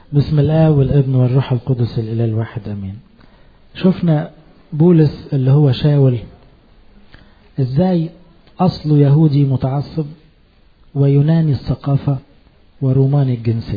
بسم الله والابن والروح القدس الإله الواحد أمين شفنا بولس اللي هو شاول ازاي أصله يهودي متعصب ويوناني الثقافة وروماني الجنسية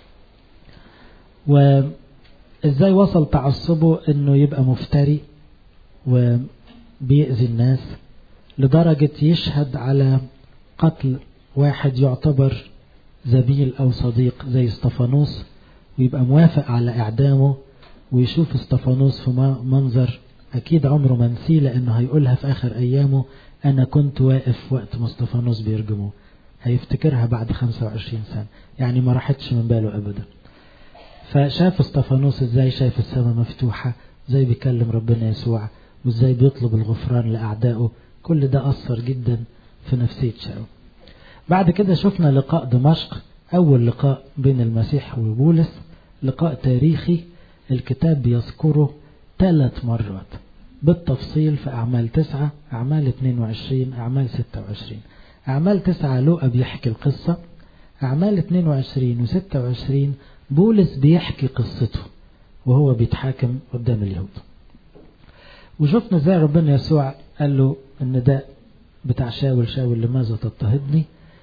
وازاي وصل تعصبه انه يبقى مفتري وبيأذي الناس لدرجة يشهد على قتل واحد يعتبر زميل أو صديق زي استفانوس ويبقى موافق على إعدامه ويشوف استفانوس في منظر أكيد عمره ما نسيه لأنه هيقولها في آخر أيامه أنا كنت واقف وقت ما استفانوس بيرجمه هيفتكرها بعد 25 سنة يعني ما راحتش من باله أبدا فشاف استفانوس ازاي شايف السماء مفتوحة ازاي بيكلم ربنا يسوع وازاي بيطلب الغفران لأعدائه كل ده أثر جدا في نفسية شاول بعد كده شفنا لقاء دمشق أول لقاء بين المسيح وبولس لقاء تاريخي الكتاب بيذكره ثلاث مرات بالتفصيل في أعمال تسعة أعمال 22 أعمال 26 أعمال تسعة لوقا بيحكي القصة أعمال 22 و 26 بولس بيحكي قصته وهو بيتحاكم قدام اليهود وشفنا ازاي ربنا يسوع قال له ان ده بتاع شاول شاول لماذا تضطهدني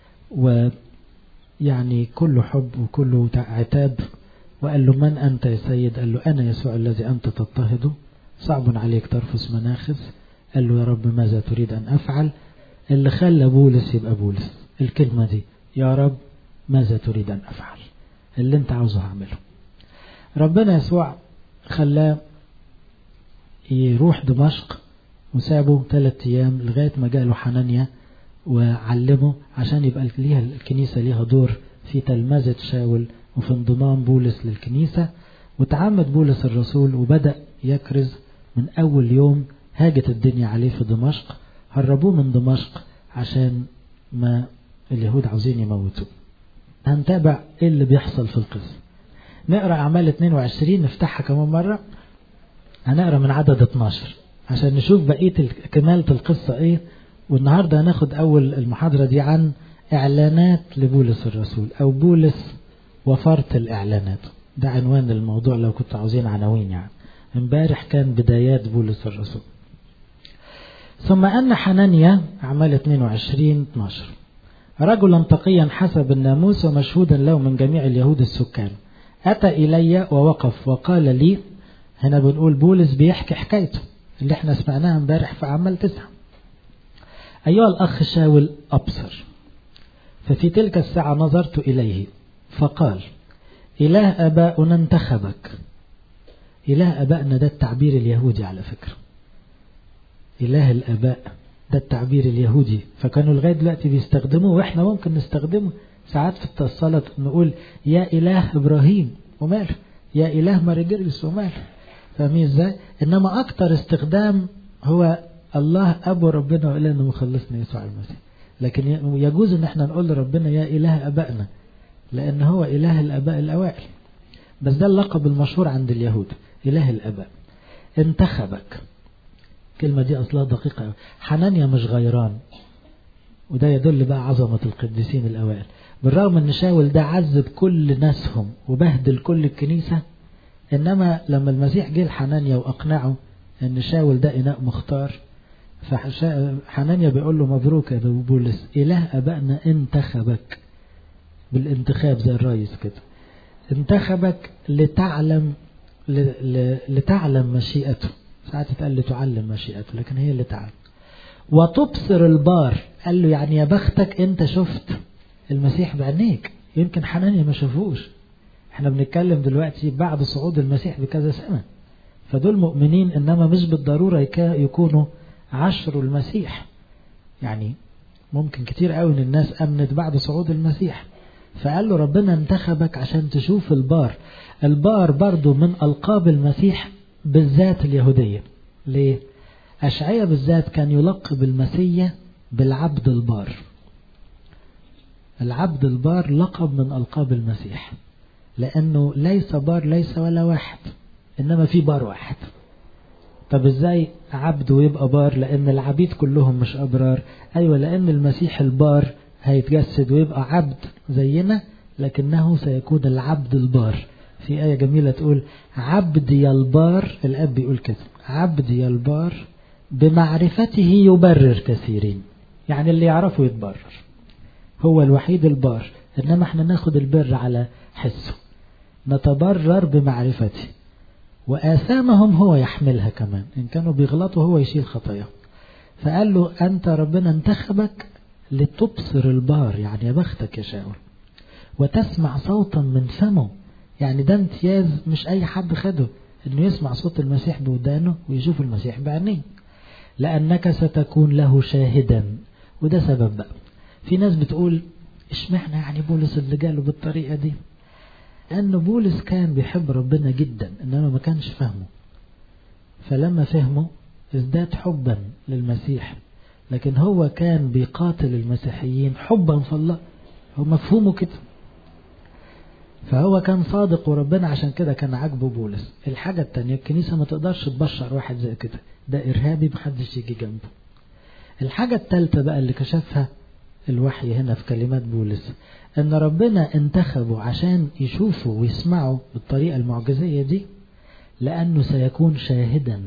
ويعني كله حب وكله عتاب وقال له من أنت يا سيد قال له أنا يسوع الذي أنت تضطهده صعب عليك ترفس مناخس قال له يا رب ماذا تريد أن أفعل اللي خلى بولس يبقى بولس الكلمة دي يا رب ماذا تريد أن أفعل اللي أنت عاوزه هعمله ربنا يسوع خلاه يروح دمشق وسابه ثلاثة أيام لغاية ما جاله حنانيا وعلمه عشان يبقى ليها الكنيسة ليها دور في تلمذة شاول وفي انضمام بولس للكنيسة وتعمد بولس الرسول وبدأ يكرز من أول يوم هاجت الدنيا عليه في دمشق هربوه من دمشق عشان ما اليهود عاوزين يموتوه هنتابع ايه اللي بيحصل في القصة نقرأ أعمال 22 نفتحها كمان مرة هنقرأ من عدد 12 عشان نشوف بقية كمالة القصة ايه والنهاردة هناخد أول المحاضرة دي عن إعلانات لبولس الرسول أو بولس وفرط الإعلانات ده عنوان الموضوع لو كنت عاوزين عناوين يعني امبارح كان بدايات بولس الرسول ثم أن حنانيا أعمال 22 12 رجلا تقيا حسب الناموس ومشهودا له من جميع اليهود السكان أتى إلي ووقف وقال لي هنا بنقول بولس بيحكي حكايته اللي احنا سمعناها امبارح في أعمال تسعة أيها الأخ شاول أبصر ففي تلك الساعة نظرت إليه فقال إله أباؤنا انتخبك إله أبائنا ده التعبير اليهودي على فكرة إله الأباء ده التعبير اليهودي فكانوا لغاية دلوقتي بيستخدموه وإحنا ممكن نستخدمه ساعات في الصلاة نقول يا إله إبراهيم وماله يا إله مارجريس وماله فاهمين إزاي إنما أكتر استخدام هو الله أبو ربنا وإلهنا مخلصنا يسوع المسيح لكن يجوز إن احنا نقول لربنا يا إله أبائنا لأن هو إله الأباء الأوائل بس ده اللقب المشهور عند اليهود إله الأباء انتخبك الكلمة دي أصلها دقيقة حنانيا مش غيران وده يدل بقى عظمة القديسين الأوائل بالرغم أن شاول ده عذب كل ناسهم وبهدل كل الكنيسة إنما لما المسيح جه لحنانيا وأقنعه أن شاول ده إناء مختار فحنانيا بيقول له مبروك يا بولس إله أبائنا انتخبك بالانتخاب زي الرئيس كده انتخبك لتعلم لتعلم مشيئته ساعات تقال لتعلم مشيئته لكن هي اللي تعلم وتبصر البار قال له يعني يا بختك انت شفت المسيح بعينيك يمكن حنانيا ما شافوش احنا بنتكلم دلوقتي بعد صعود المسيح بكذا سنة فدول مؤمنين انما مش بالضرورة يكونوا عشر المسيح يعني ممكن كتير قوي من الناس امنت بعد صعود المسيح فقال له ربنا انتخبك عشان تشوف البار البار برضو من ألقاب المسيح بالذات اليهودية ليه؟ أشعية بالذات كان يلقب المسيح بالعبد البار العبد البار لقب من ألقاب المسيح لأنه ليس بار ليس ولا واحد إنما في بار واحد طب ازاي عبد ويبقى بار لأن العبيد كلهم مش أبرار أيوة لأن المسيح البار هيتجسد ويبقى عبد زينا لكنه سيكون العبد البار في آية جميلة تقول عبدي البار الأب بيقول كده عبدي البار بمعرفته يبرر كثيرين يعني اللي يعرفه يتبرر هو الوحيد البار إنما احنا ناخد البر على حسه نتبرر بمعرفته وآثامهم هو يحملها كمان إن كانوا بيغلطوا هو يشيل خطاياهم فقال له أنت ربنا انتخبك لتبصر البار يعني يا بختك يا شاول وتسمع صوتا من فمه يعني ده امتياز مش أي حد خده إنه يسمع صوت المسيح بودانه ويشوف المسيح بعينيه لأنك ستكون له شاهدا وده سبب بقى في ناس بتقول اشمعنى يعني بولس اللي جاله بالطريقة دي لأن بولس كان بيحب ربنا جدا إنما ما كانش فاهمه فلما فهمه ازداد حبا للمسيح لكن هو كان بيقاتل المسيحيين حبا في الله هو مفهومه كده فهو كان صادق وربنا عشان كده كان عاجبه بولس الحاجة التانية الكنيسة ما تقدرش تبشر واحد زي كده ده إرهابي محدش يجي جنبه الحاجة التالتة بقى اللي كشفها الوحي هنا في كلمات بولس ان ربنا انتخبه عشان يشوفوا ويسمعوا بالطريقة المعجزية دي لأنه سيكون شاهدا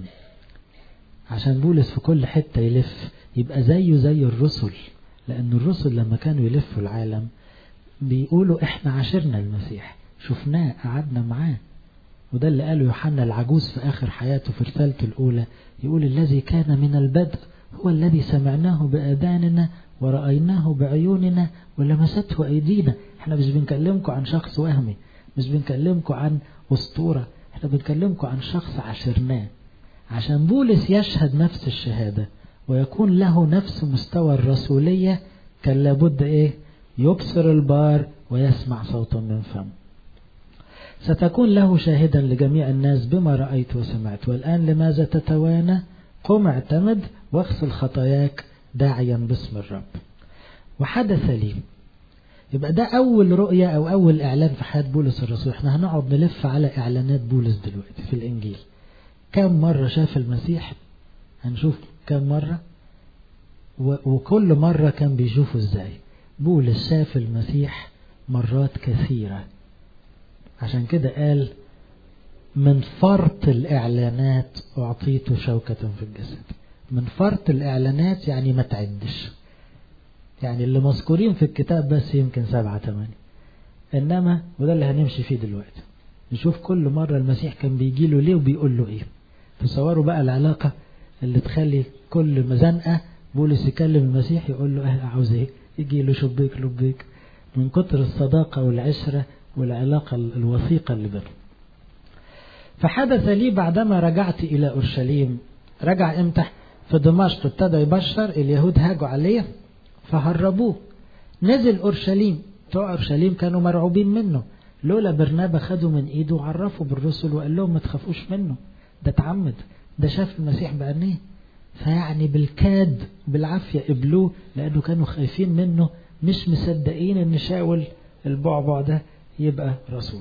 عشان بولس في كل حتة يلف يبقى زيه زي الرسل لأن الرسل لما كانوا يلفوا العالم بيقولوا احنا عاشرنا المسيح شفناه قعدنا معاه وده اللي قاله يوحنا العجوز في آخر حياته في رسالته الأولى يقول الذي كان من البدء هو الذي سمعناه بآذاننا ورأيناه بعيوننا ولمسته أيدينا احنا مش بنكلمكم عن شخص وهمي مش بنكلمكم عن أسطورة احنا بنكلمكم عن شخص عاشرناه عشان بولس يشهد نفس الشهادة ويكون له نفس مستوى الرسولية كان لابد ايه يبصر البار ويسمع صوتا من فم ستكون له شاهدا لجميع الناس بما رأيت وسمعت والآن لماذا تتوانى قم اعتمد واغسل خطاياك داعيا باسم الرب وحدث لي يبقى ده أول رؤية أو أول إعلان في حياة بولس الرسول احنا هنقعد نلف على إعلانات بولس دلوقتي في الإنجيل كم مرة شاف المسيح هنشوف كم مرة وكل مرة كان بيشوفه ازاي بولس شاف المسيح مرات كثيرة عشان كده قال من فرط الإعلانات أعطيت شوكة في الجسد من فرط الإعلانات يعني ما تعدش يعني اللي مذكورين في الكتاب بس يمكن سبعة ثمانية إنما وده اللي هنمشي فيه دلوقتي نشوف كل مرة المسيح كان بيجي له ليه وبيقول له إيه تصوروا بقى العلاقة اللي تخلي كل مزنقة بولس يكلم المسيح يقول له اه عاوز ايه يجي له شبيك لبيك من كتر الصداقة والعشرة والعلاقة الوثيقة اللي بينهم فحدث لي بعدما رجعت إلى أورشليم رجع امتى في دمشق ابتدى يبشر اليهود هاجوا عليه فهربوه نزل أورشليم بتوع أورشليم كانوا مرعوبين منه لولا برنابا خدوا من ايده وعرفوا بالرسل وقال لهم ما تخافوش منه ده اتعمد ده شاف المسيح بعينيه فيعني بالكاد بالعافية قبلوه لأنه كانوا خايفين منه مش مصدقين ان شاول البعبع ده يبقى رسول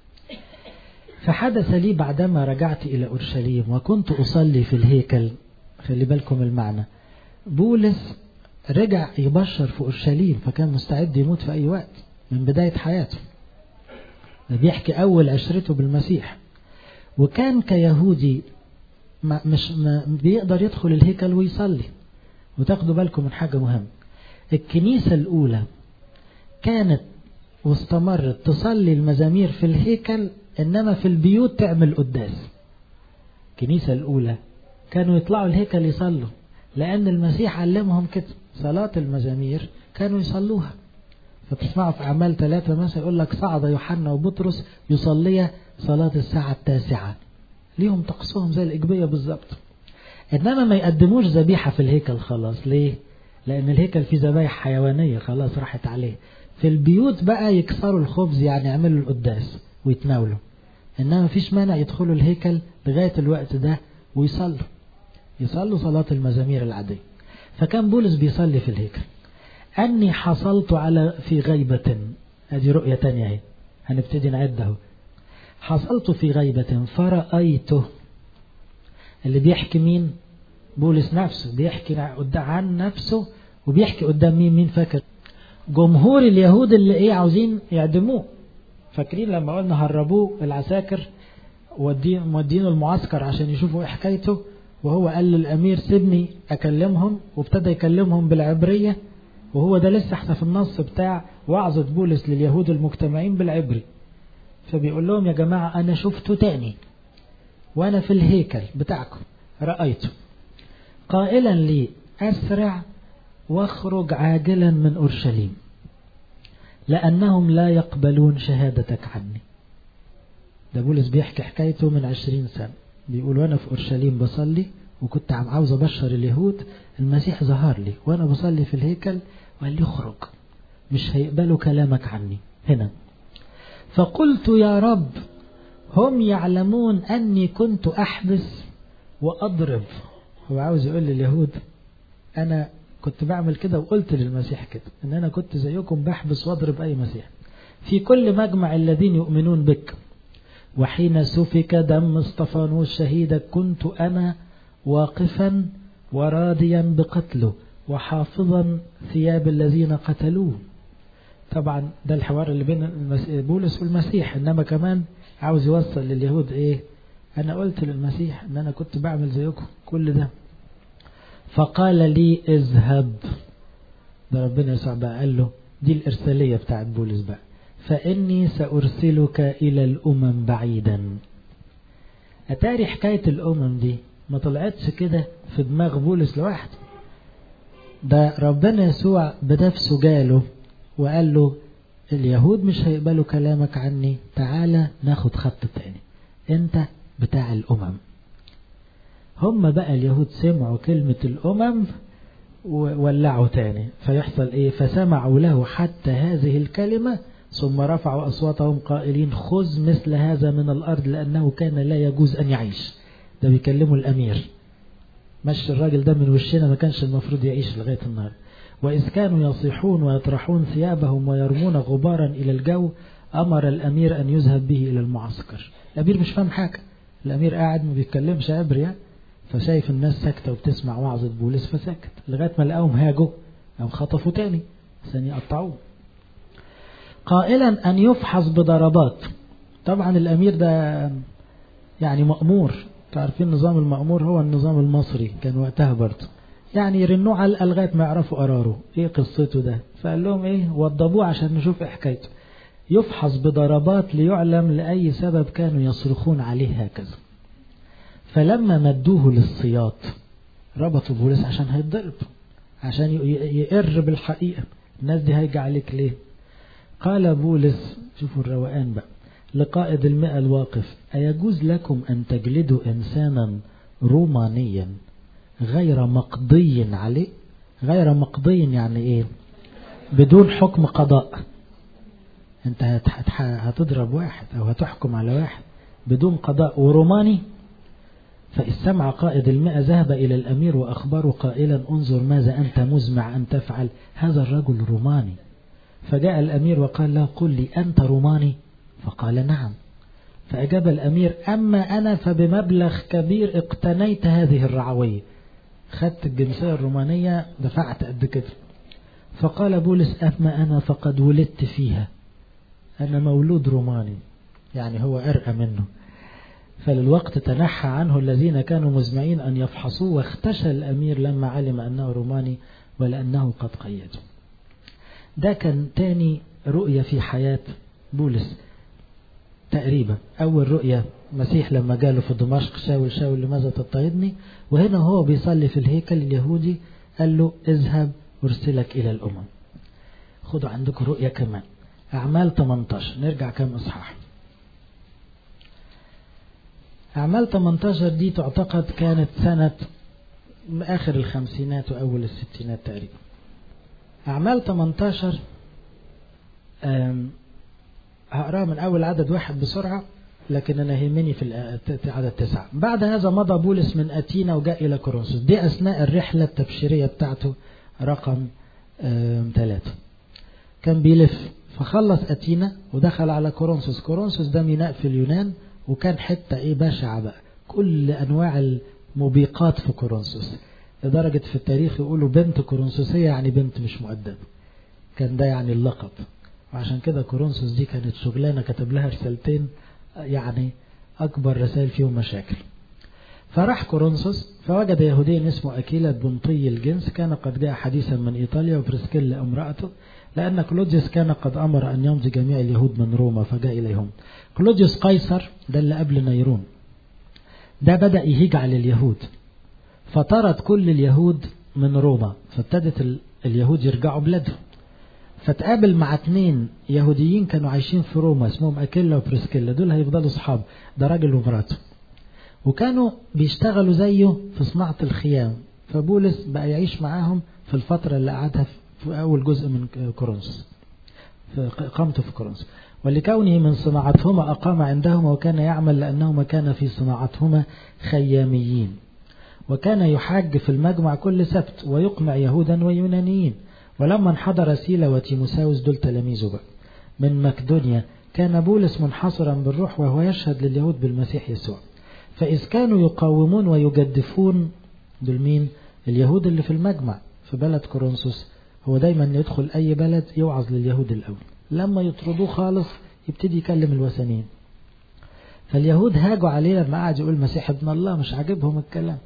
فحدث لي بعدما رجعت إلى أورشليم وكنت أصلي في الهيكل خلي بالكم المعنى بولس رجع يبشر في أورشليم فكان مستعد يموت في أي وقت من بداية حياته بيحكي أول عشرته بالمسيح وكان كيهودي ما مش ما بيقدر يدخل الهيكل ويصلي وتاخدوا بالكم من حاجة مهمة الكنيسة الأولى كانت واستمرت تصلي المزامير في الهيكل إنما في البيوت تعمل قداس الكنيسة الأولى كانوا يطلعوا الهيكل يصلوا لأن المسيح علمهم كده صلاة المزامير كانوا يصلوها فتسمعوا في أعمال ثلاثة مثلا يقول لك صعد يوحنا وبطرس يصليا صلاة الساعة التاسعة ليهم طقسهم زي الإجبية بالظبط إنما ما يقدموش ذبيحة في الهيكل خلاص ليه؟ لأن الهيكل فيه ذبايح حيوانية خلاص راحت عليه في البيوت بقى يكسروا الخبز يعني يعملوا القداس ويتناولوا إنما مفيش مانع يدخلوا الهيكل لغاية الوقت ده ويصلوا يصلوا صلاة المزامير العادية فكان بولس بيصلي في الهيكل أني حصلت على في غيبة هذه رؤية تانية اهي هنبتدي نعده حصلت في غيبة فرأيته اللي بيحكي مين بولس نفسه بيحكي عن نفسه وبيحكي قدام مين مين فاكر جمهور اليهود اللي ايه عاوزين يعدموه فاكرين لما قلنا هربوه العساكر مودينه المعسكر عشان يشوفوا ايه حكايته وهو قال للامير سيبني اكلمهم وابتدى يكلمهم بالعبريه وهو ده لسه احنا في النص بتاع وعظة بولس لليهود المجتمعين بالعبري فبيقول لهم يا جماعة أنا شفته تاني وأنا في الهيكل بتاعكم رأيته قائلا لي أسرع واخرج عاجلا من أورشليم لأنهم لا يقبلون شهادتك عني ده بولس بيحكي حكايته من عشرين سنة بيقول وأنا في أورشليم بصلي وكنت عم عاوز أبشر اليهود المسيح ظهر لي وأنا بصلي في الهيكل وقال لي اخرج مش هيقبلوا كلامك عني هنا فقلت يا رب هم يعلمون أني كنت أحبس وأضرب هو عاوز يقول لليهود أنا كنت بعمل كده وقلت للمسيح كده ان انا كنت زيكم بحبس واضرب اي مسيح في كل مجمع الذين يؤمنون بك وحين سفك دم اسطفانوس شهيدك كنت انا واقفا وراضيا بقتله وحافظا ثياب الذين قتلوه طبعا ده الحوار اللي بين بولس والمسيح انما كمان عاوز يوصل لليهود ايه انا قلت للمسيح ان انا كنت بعمل زيكم كل ده فقال لي اذهب ده ربنا يسوع بقى قال له دي الإرسالية بتاعت بولس بقى فإني سأرسلك إلى الأمم بعيدا أتاري حكاية الأمم دي ما طلعتش كده في دماغ بولس لوحده ده ربنا يسوع بنفسه جاله وقال له اليهود مش هيقبلوا كلامك عني تعالى ناخد خط تاني انت بتاع الأمم هم بقى اليهود سمعوا كلمة الأمم وولعوا تاني فيحصل ايه فسمعوا له حتى هذه الكلمة ثم رفعوا أصواتهم قائلين خذ مثل هذا من الأرض لأنه كان لا يجوز أن يعيش ده بيكلموا الأمير مش الراجل ده من وشنا ما كانش المفروض يعيش لغاية النهار وإذ كانوا يصيحون ويطرحون ثيابهم ويرمون غبارا إلى الجو أمر الأمير أن يذهب به إلى المعسكر الأمير مش فاهم حاجة الأمير قاعد ما بيتكلمش عبري يعني فشايف الناس ساكتة وبتسمع وعظة بولس فسكت لغاية ما لقاهم هاجوا أو خطفوا تاني عشان يقطعوه قائلا أن يفحص بضربات طبعا الأمير ده يعني مأمور تعرفين النظام المأمور هو النظام المصري كان وقتها برضه يعني يرنوه على لغاية ما يعرفوا قراره ايه قصته ده فقال لهم ايه وضبوه عشان نشوف ايه حكايته يفحص بضربات ليعلم لأي سبب كانوا يصرخون عليه هكذا فلما مدوه للصياط ربطوا بولس عشان هيتضرب عشان يقر بالحقيقة الناس دي هيجي عليك ليه قال بولس شوفوا الروقان بقى لقائد المئة الواقف أيجوز لكم أن تجلدوا إنسانا رومانيا غير مقضي عليه غير مقضي يعني إيه بدون حكم قضاء انت هتضرب واحد او هتحكم على واحد بدون قضاء وروماني فإذ سمع قائد المئة ذهب إلى الأمير وأخبره قائلا انظر ماذا أنت مزمع أن تفعل هذا الرجل روماني فجاء الأمير وقال له قل لي أنت روماني فقال نعم فأجاب الأمير أما أنا فبمبلغ كبير اقتنيت هذه الرعوية خدت الجنسية الرومانية دفعت قد كده فقال بولس أما أنا فقد ولدت فيها أنا مولود روماني يعني هو أرقى منه فللوقت تنحى عنه الذين كانوا مزمعين أن يفحصوه واختشى الأمير لما علم أنه روماني ولأنه قد قيده ده كان تاني رؤية في حياة بولس تقريبا أول رؤية مسيح لما جاله في دمشق شاول شاول لماذا تضطهدني وهنا هو بيصلي في الهيكل اليهودي قال له اذهب ارسلك إلى الأمم خدوا عندكم رؤية كمان أعمال 18 نرجع كم إصحاح أعمال 18 دي تعتقد كانت سنة آخر الخمسينات وأول الستينات تقريبا أعمال 18 هقراها من أول عدد واحد بسرعة لكن أنا يهمني في عدد تسعة بعد هذا مضى بولس من أتينا وجاء إلى كورنثوس دي أثناء الرحلة التبشيرية بتاعته رقم ثلاثة كان بيلف فخلص أتينا ودخل على كورنثوس كورنثوس ده ميناء في اليونان وكان حتة ايه بشعة بقى كل انواع الموبقات في كورنثوس لدرجة في التاريخ يقولوا بنت كورنثوسية يعني بنت مش مؤدبة كان ده يعني اللقب وعشان كده كورنثوس دي كانت شغلانة كتب لها رسالتين يعني أكبر رسائل فيهم مشاكل فراح كورنثوس فوجد يهوديا اسمه أكيلا بنطي الجنس كان قد جاء حديثا من إيطاليا وبرسكيلا امرأته لأن كلوديوس كان قد أمر أن يمضي جميع اليهود من روما فجاء إليهم كلوديوس قيصر ده اللي قبل نيرون ده بدأ يهيج على اليهود فطرد كل اليهود من روما فابتدت اليهود يرجعوا بلادهم فتقابل مع اتنين يهوديين كانوا عايشين في روما اسمهم أكيلا وبرسكيلا دول هيفضلوا صحاب ده راجل ومراته وكانوا بيشتغلوا زيه في صناعة الخيام فبولس بقى يعيش معاهم في الفترة اللي قعدها في أول جزء من كورنثوس في إقامته في كورنثوس ولكونه من صناعتهما أقام عندهما وكان يعمل لأنهما كان في صناعتهما خياميين وكان يحاج في المجمع كل سبت ويقمع يهودا ويونانيين ولما انحدر سيلا وتيموساوس دول تلاميذه بقى من مقدونيا كان بولس منحصرا بالروح وهو يشهد لليهود بالمسيح يسوع فإذ كانوا يقاومون ويجدفون دول مين اليهود اللي في المجمع في بلد كورنثوس هو دايما يدخل أي بلد يوعظ لليهود الأول لما يطردوه خالص يبتدي يكلم الوثنيين فاليهود هاجوا عليه لما قعد يقول مسيح ابن الله مش عاجبهم الكلام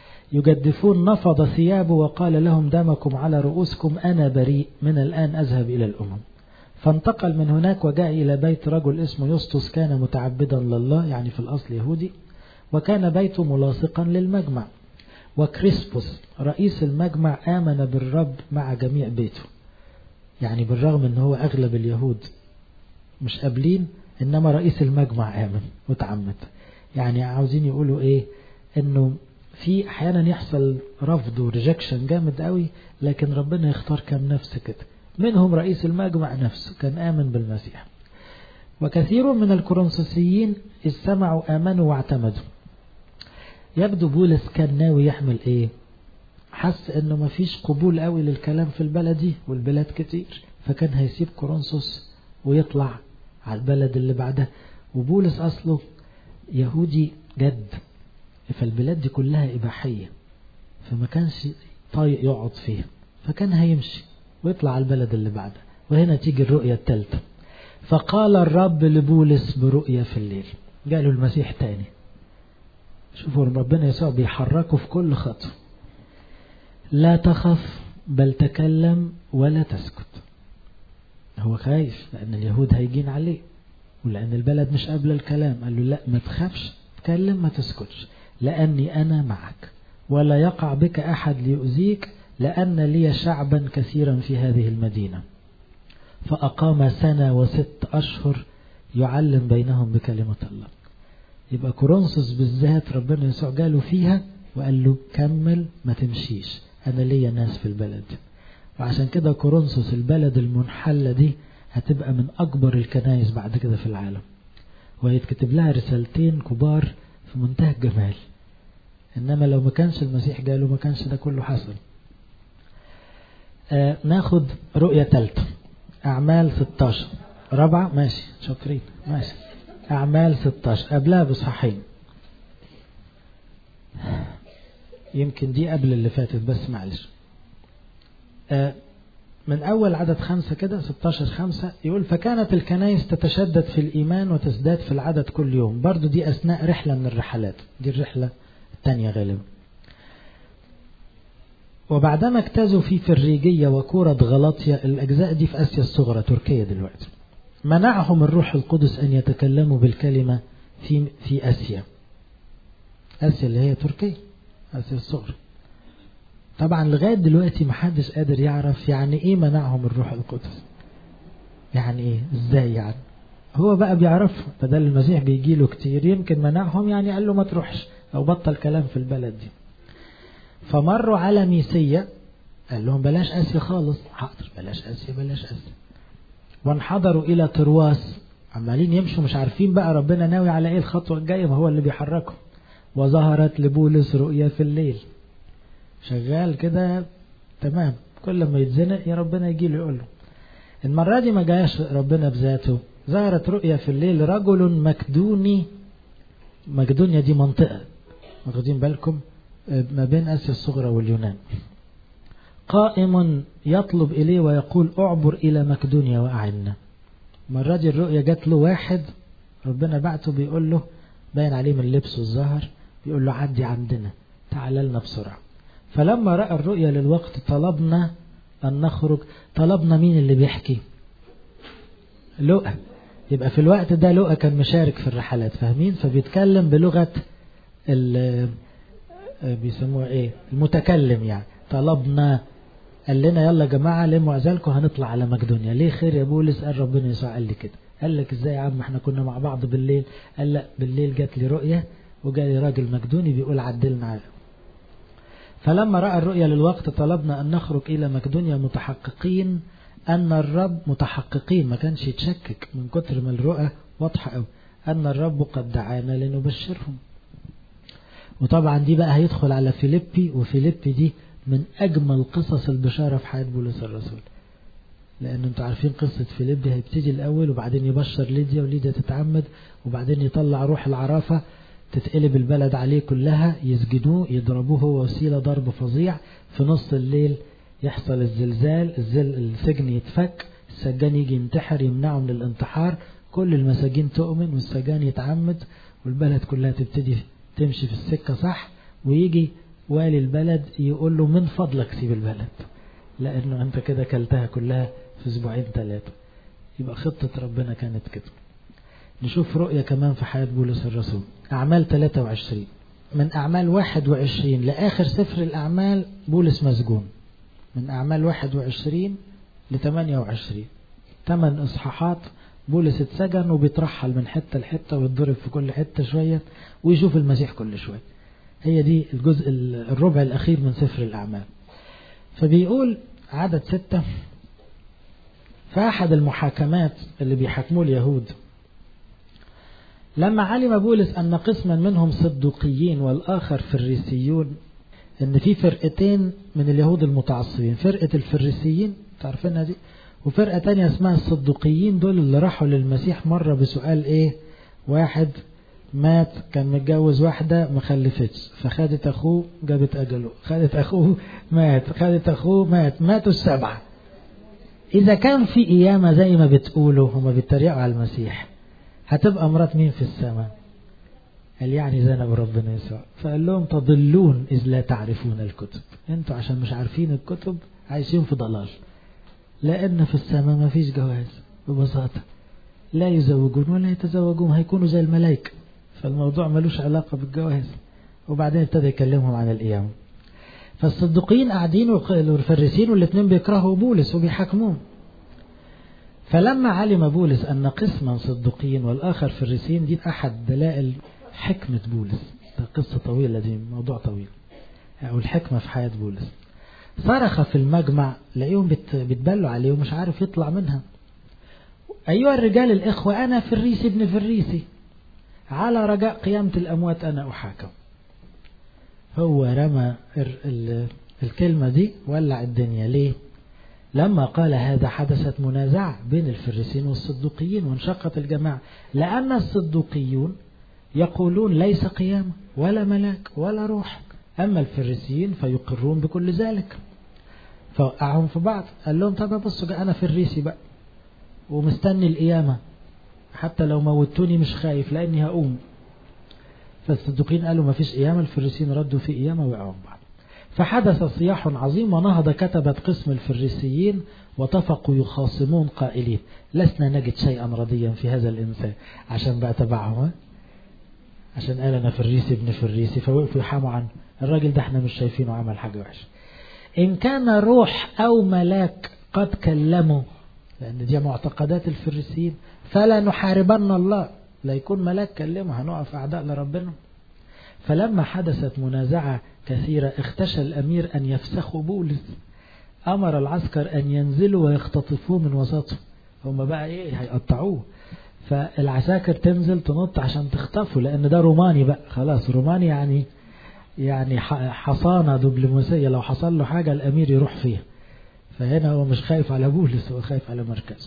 يجدفون نفض ثيابه وقال لهم دمكم على رؤوسكم أنا بريء من الآن أذهب إلى الأمم فانتقل من هناك وجاء إلى بيت رجل اسمه يسطس كان متعبدا لله يعني في الأصل يهودي وكان بيته ملاصقا للمجمع وكريسبوس رئيس المجمع آمن بالرب مع جميع بيته يعني بالرغم ان هو اغلب اليهود مش قابلين انما رئيس المجمع آمن وتعمد يعني عاوزين يقولوا ايه انه في احيانا يحصل رفض وريجكشن جامد قوي لكن ربنا يختار كم نفس كده منهم رئيس المجمع نفسه كان آمن بالمسيح وكثير من الكورنثوسيين إذ سمعوا آمنوا واعتمدوا يبدو بولس كان ناوي يحمل ايه حس انه مفيش قبول قوي للكلام في البلد دي والبلاد كتير فكان هيسيب كورنثوس ويطلع على البلد اللي بعدها وبولس اصله يهودي جد فالبلاد دي كلها اباحيه فما كانش طايق يقعد فيها فكان هيمشي ويطلع على البلد اللي بعدها وهنا تيجي الرؤية الثالثة فقال الرب لبولس برؤية في الليل قالوا المسيح تاني شوفوا ربنا يسوع بيحركه في كل خطوة لا تخف بل تكلم ولا تسكت هو خايف لأن اليهود هيجين عليه ولأن البلد مش قابلة الكلام قال له لا ما تخافش تكلم ما تسكتش لأني أنا معك ولا يقع بك أحد ليؤذيك لأن لي شعبا كثيرا في هذه المدينة فأقام سنة وست أشهر يعلم بينهم بكلمة الله يبقى كورنثوس بالذات ربنا يسوع جاله فيها وقال له كمل ما تمشيش أنا ليا ناس في البلد وعشان كده كورنثوس البلد المنحلة دي هتبقى من أكبر الكنائس بعد كده في العالم ويتكتب لها رسالتين كبار في منتهى الجمال إنما لو ما كانش المسيح جاله ما كانش ده كله حصل آه ناخد رؤية ثالثة أعمال 16 رابعة ماشي شاطرين ماشي أعمال 16 قبلها بصحين يمكن دي قبل اللي فاتت بس معلش آه من أول عدد خمسة كده 16 خمسة يقول فكانت الكنائس تتشدد في الإيمان وتزداد في العدد كل يوم برضو دي أثناء رحلة من الرحلات دي الرحلة الثانية غالبا وبعدما اجتازوا في فريجية وكورة غلطية الأجزاء دي في آسيا الصغرى تركيا دلوقتي منعهم الروح القدس أن يتكلموا بالكلمة في في آسيا آسيا اللي هي تركيا آسيا الصغرى طبعا لغاية دلوقتي محدش قادر يعرف يعني ايه منعهم الروح القدس يعني ايه ازاي يعني هو بقى بيعرف بدل المسيح بيجي له كتير يمكن منعهم يعني قال له ما تروحش او بطل كلام في البلد دي فمروا على ميسية قال لهم بلاش اسيا خالص حاضر بلاش اسيا بلاش اسيا وانحدروا الى ترواس عمالين يمشوا مش عارفين بقى ربنا ناوي على ايه الخطوة الجاية ما هو اللي بيحركهم وظهرت لبولس رؤيا في الليل شغال كده تمام كل ما يتزنق يا ربنا يجي له يقول له المرة دي ما جاش ربنا بذاته ظهرت رؤيا في الليل رجل مكدوني مقدونيا دي منطقة واخدين بالكم ما بين آسيا الصغرى واليونان قائم يطلب إليه ويقول أعبر إلى مقدونيا وأعنا المرة دي الرؤية جات له واحد ربنا بعته بيقول له باين عليه من لبسه الظهر بيقول له عدي عندنا تعال لنا بسرعة فلما رأى الرؤية للوقت طلبنا أن نخرج طلبنا مين اللي بيحكي لؤى يبقى في الوقت ده لؤى كان مشارك في الرحلات فاهمين فبيتكلم بلغة بيسموها ايه المتكلم يعني طلبنا قال لنا يلا يا جماعة لموا عزالكم هنطلع على مقدونيا ليه خير يا بولس قال ربنا يسوع قال لي كده قال لك ازاي يا عم احنا كنا مع بعض بالليل قال لا بالليل جات لي رؤية وجالي راجل مقدوني بيقول عدلنا على فلما رأى الرؤيا للوقت طلبنا أن نخرج إلى مقدونيا متحققين أن الرب متحققين ما كانش يتشكك من كتر ما الرؤى واضحة أوي أن الرب قد دعانا لنبشرهم وطبعا دي بقى هيدخل على فيليبي وفيليبي دي من أجمل قصص البشارة في حياة بولس الرسول لأن انتوا عارفين قصة فيليبي هيبتدي الأول وبعدين يبشر ليديا وليديا تتعمد وبعدين يطلع روح العرافة تتقلب البلد عليه كلها يسجدوه يضربوه هو وسيلة ضرب فظيع في نص الليل يحصل الزلزال الزل السجن يتفك السجان يجي ينتحر يمنعه من الانتحار كل المساجين تؤمن والسجان يتعمد والبلد كلها تبتدي تمشي في السكة صح ويجي والي البلد يقول له من فضلك سيب البلد لأنه أنت كده كلتها كلها في أسبوعين ثلاثة يبقى خطة ربنا كانت كده نشوف رؤية كمان في حياة بولس الرسول أعمال 23 من أعمال 21 لآخر سفر الأعمال بولس مسجون من أعمال 21 ل 28 ثمان إصحاحات بولس اتسجن وبيترحل من حتة لحتة ويتضرب في كل حتة شوية ويشوف المسيح كل شوية هي دي الجزء الربع الأخير من سفر الأعمال فبيقول عدد ستة فأحد المحاكمات اللي بيحاكموه اليهود لما علم بولس أن قسما منهم صدوقيين والآخر فريسيون أن في فرقتين من اليهود المتعصبين فرقة الفريسيين تعرفينها دي وفرقة تانية اسمها الصدوقيين دول اللي راحوا للمسيح مرة بسؤال ايه واحد مات كان متجوز واحدة ما خلفتش فخدت اخوه جابت اجله خدت اخوه مات خدت اخوه مات ماتوا السبعة اذا كان في قيامة زي ما بتقولوا هما بيتريقوا على المسيح هتبقى مرات مين في السماء قال يعني زنب ربنا يسوع فقال لهم تضلون إذ لا تعرفون الكتب انتوا عشان مش عارفين الكتب عايشين في ضلال لأن في السماء ما فيش جواز ببساطة لا يزوجون ولا يتزوجون هيكونوا زي الملائكة فالموضوع ملوش علاقة بالجواز وبعدين ابتدى يكلمهم عن القيامة فالصديقين قاعدين والفريسين والاثنين بيكرهوا بولس وبيحاكموه فلما علم بولس أن قسما صدقين والآخر فريسين دي أحد دلائل حكمة بولس ده قصة طويلة دي موضوع طويل أو الحكمة في حياة بولس صرخ في المجمع لقيهم بيتبلوا عليه ومش عارف يطلع منها أيها الرجال الإخوة أنا فريسي ابن فريسي على رجاء قيامة الأموات أنا أحاكم هو رمى الكلمة دي ولع الدنيا ليه لما قال هذا حدثت منازعة بين الفريسين والصدوقيين وانشقت الجماعة لأن الصدوقيون يقولون ليس قيامة ولا ملاك ولا روح أما الفريسيين فيقرون بكل ذلك فوقعهم في بعض قال لهم طب بصوا أنا فريسي بقى ومستني القيامة حتى لو موتوني مش خايف لأني هقوم فالصدوقين قالوا ما فيش قيامة الفريسيين ردوا في قيامة وقعوا بعض فحدث صياح عظيم ونهض كتبت قسم الفريسيين واتفقوا يخاصمون قائلين لسنا نجد شيئا رضيا في هذا الإنسان عشان بقى تبعهم عشان قال أنا فريسي ابن فريسي فوقفوا يحاموا عنه الراجل ده احنا مش شايفينه عمل حاجة وحشة إن كان روح أو ملاك قد كلموا لأن دي معتقدات الفريسيين فلا نحاربن الله لا يكون ملاك كلمه هنقف أعداء لربنا فلما حدثت منازعة كثيرة اختشى الأمير أن يفسخوا بولس أمر العسكر أن ينزلوا ويختطفوه من وسطهم هم بقى إيه هيقطعوه فالعساكر تنزل تنط عشان تخطفه لأن ده روماني بقى خلاص روماني يعني يعني حصانة دبلوماسية لو حصل له حاجة الأمير يروح فيها فهنا هو مش خايف على بولس هو خايف على مركزه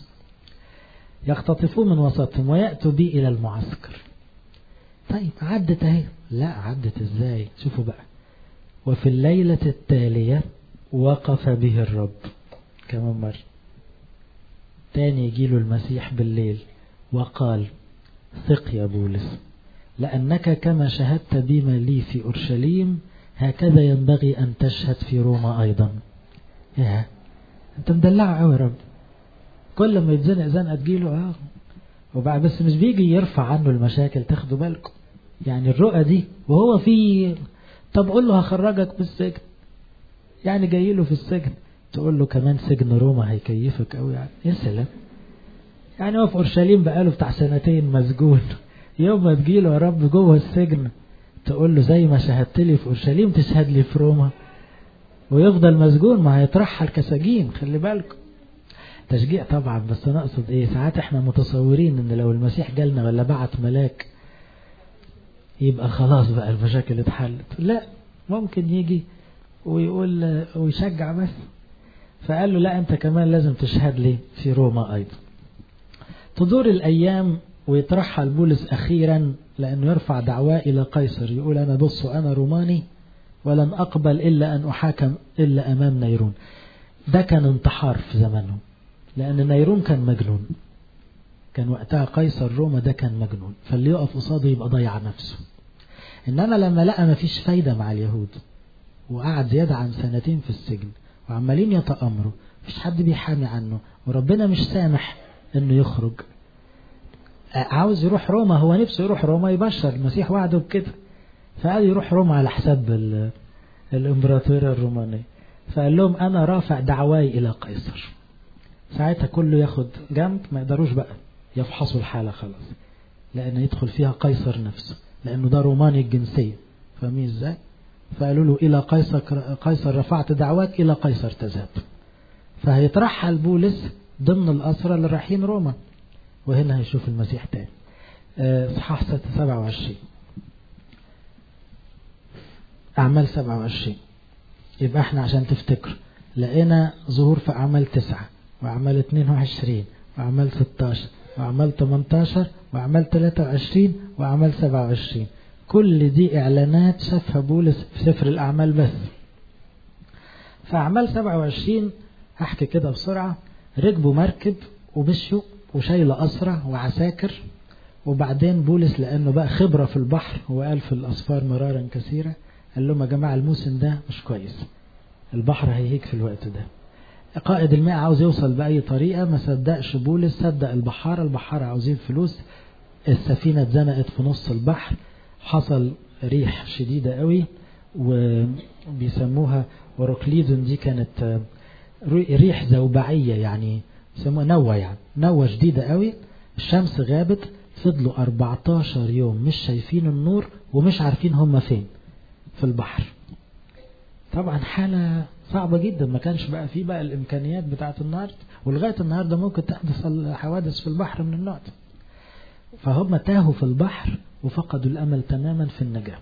يختطفوه من وسطهم ويأتوا بي إلى المعسكر طيب عدت اهي لا عدت ازاي شوفوا بقى وفي الليلة التالية وقف به الرب كمان مرة تاني يجيله المسيح بالليل وقال ثق يا بولس لأنك كما شهدت بما لي في أورشليم هكذا ينبغي أن تشهد في روما أيضا يا أنت مدلع قوي يا رب كل ما يتزنق زنقة تجيله اه وبعد بس مش بيجي يرفع عنه المشاكل تاخدوا بالكم يعني الرؤى دي وهو في طب قول له هخرجك من السجن يعني جاي له في السجن تقول له كمان سجن روما هيكيفك قوي يعني يا سلام يعني هو في اورشليم بقاله بتاع سنتين مسجون يوم ما تجيله يا رب جوه السجن تقول له زي ما شهدت لي في اورشليم تشهد لي في روما ويفضل مسجون ما هيترحل كسجين خلي بالكم تشجيع طبعا بس انا اقصد ايه ساعات احنا متصورين ان لو المسيح جالنا ولا بعت ملاك يبقى خلاص بقى المشاكل اتحلت لا ممكن يجي ويقول ويشجع بس فقال له لا انت كمان لازم تشهد لي في روما ايضا تدور الايام ويترحل بولس اخيرا لانه يرفع دعواه الى قيصر يقول انا بص انا روماني ولن اقبل الا ان احاكم الا امام نيرون ده كان انتحار في زمانهم لان نيرون كان مجنون كان وقتها قيصر روما ده كان مجنون فاللي يقف قصاده يبقى ضيع نفسه انما لما لقى مفيش فايده مع اليهود وقعد زياده عن سنتين في السجن وعمالين يتامروا مفيش حد بيحامي عنه وربنا مش سامح انه يخرج عاوز يروح روما هو نفسه يروح روما يبشر المسيح وعده بكده فقال يروح روما على حساب الامبراطوريه الرومانيه فقال لهم انا رافع دعواي الى قيصر ساعتها كله ياخد جنب ما يقدروش بقى يفحصوا الحاله خلاص لان يدخل فيها قيصر نفسه لانه ده روماني الجنسيه فاهمين ازاي فقالوا له الى قيصر قيصر رفعت دعواك الى قيصر تذهب فهيترحل بولس ضمن الاسرى اللي رايحين روما وهنا هيشوف المسيح تاني اصحاح 27 اعمال 27 يبقى احنا عشان تفتكر لقينا ظهور في اعمال 9 واعمال 22 واعمال 16 واعمال 18 واعمال 23 واعمال 27 كل دي اعلانات شافها بولس في سفر الاعمال بس في اعمال 27 هحكي كده بسرعه ركبوا مركب ومشوا وشايله اسرى وعساكر وبعدين بولس لانه بقى خبره في البحر هو قال في الاسفار مرارا كثيره قال لهم يا جماعه الموسم ده مش كويس البحر هيهيج في الوقت ده قائد الماء عاوز يوصل بأي طريقة ما صدقش بولس صدق البحارة البحارة عاوزين فلوس السفينة اتزنقت في نص البحر حصل ريح شديدة قوي وبيسموها اوروكليدون دي كانت ريح زوبعية يعني بيسموها نوة يعني نوة شديدة قوي الشمس غابت فضلوا 14 يوم مش شايفين النور ومش عارفين هم فين في البحر طبعا حالة صعبة جدا ما كانش بقى فيه بقى الإمكانيات بتاعة النهاردة ولغاية النهاردة ممكن تحدث حوادث في البحر من النوع ده فهم تاهوا في البحر وفقدوا الأمل تماما في النجاة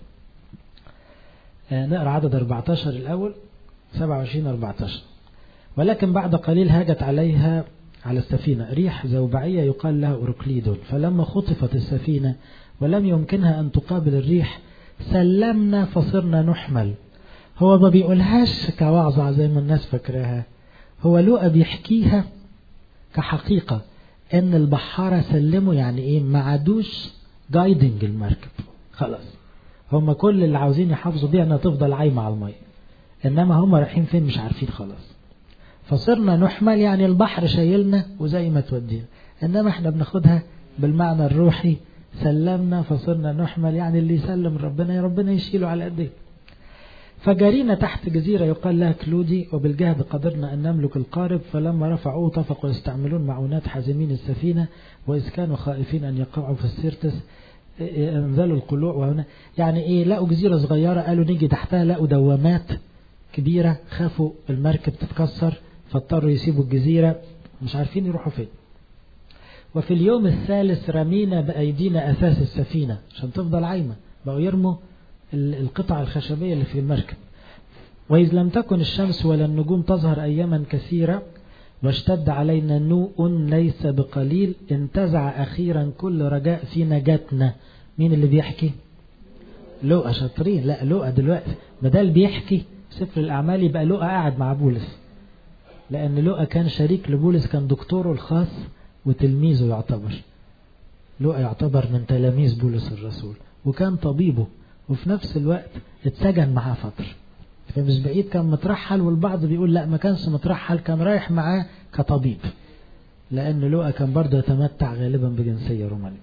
آه نقرأ عدد 14 الأول 27 14 ولكن بعد قليل هاجت عليها على السفينة ريح زوبعية يقال لها أوروكليدون فلما خطفت السفينة ولم يمكنها أن تقابل الريح سلمنا فصرنا نحمل هو ما بيقولهاش كوعظة زي ما الناس فاكراها هو لوقا بيحكيها كحقيقة ان البحارة سلموا يعني ايه ما عادوش جايدنج المركب خلاص هم كل اللي عاوزين يحافظوا بيها انها تفضل عايمة على المية انما هم رايحين فين مش عارفين خلاص فصرنا نحمل يعني البحر شايلنا وزي ما تودينا انما احنا بناخدها بالمعنى الروحي سلمنا فصرنا نحمل يعني اللي يسلم ربنا يا ربنا يشيله على قد فجرينا تحت جزيرة يقال لها كلودي وبالجهد قدرنا أن نملك القارب فلما رفعوه اتفقوا يستعملون معونات حازمين السفينة وإذ كانوا خائفين أن يقعوا في السيرتس انزلوا القلوع وهنا يعني إيه لقوا جزيرة صغيرة قالوا نيجي تحتها لقوا دوامات كبيرة خافوا المركب تتكسر فاضطروا يسيبوا الجزيرة مش عارفين يروحوا فين وفي اليوم الثالث رمينا بأيدينا أساس السفينة عشان تفضل عايمة بقوا يرموا القطع الخشبية اللي في المركب وإذ لم تكن الشمس ولا النجوم تظهر أياما كثيرة واشتد علينا نوء ليس بقليل انتزع أخيرا كل رجاء في نجاتنا مين اللي بيحكي لؤى شاطرين لا لؤى دلوقتي بدل بيحكي سفر الأعمال يبقى لؤى قاعد مع بولس لأن لؤى كان شريك لبولس كان دكتوره الخاص وتلميذه يعتبر لؤى يعتبر من تلاميذ بولس الرسول وكان طبيبه وفي نفس الوقت اتسجن معاه فترة فمش بعيد كان مترحل والبعض بيقول لا ما كانش مترحل كان رايح معاه كطبيب لأن لؤى كان برضه يتمتع غالبا بجنسية رومانية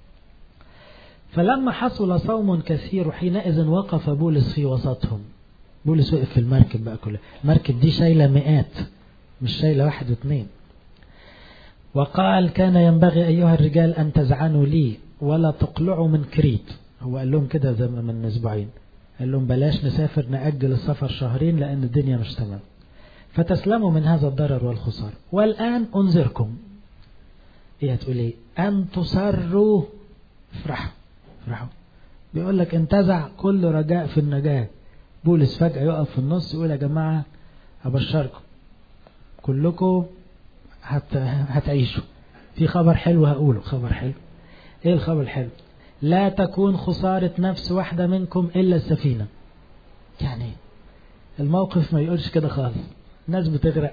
فلما حصل صوم كثير حينئذ وقف بولس في وسطهم بولس وقف في المركب بقى كلها المركب دي شايلة مئات مش شايلة واحد واثنين وقال كان ينبغي أيها الرجال أن تزعنوا لي ولا تقلعوا من كريت هو قال لهم كده زي من أسبوعين قال لهم بلاش نسافر نأجل السفر شهرين لأن الدنيا مش تمام فتسلموا من هذا الضرر والخسارة والآن أنذركم إيه هتقول إيه أن تصروا افرحوا افرحوا بيقول لك انتزع كل رجاء في النجاة بولس فجأة يقف في النص يقول يا جماعة أبشركم كلكم هت... هتعيشوا في خبر حلو هقوله خبر حلو ايه الخبر الحلو لا تكون خسارة نفس واحدة منكم إلا السفينة يعني الموقف ما يقولش كده خالص الناس بتغرق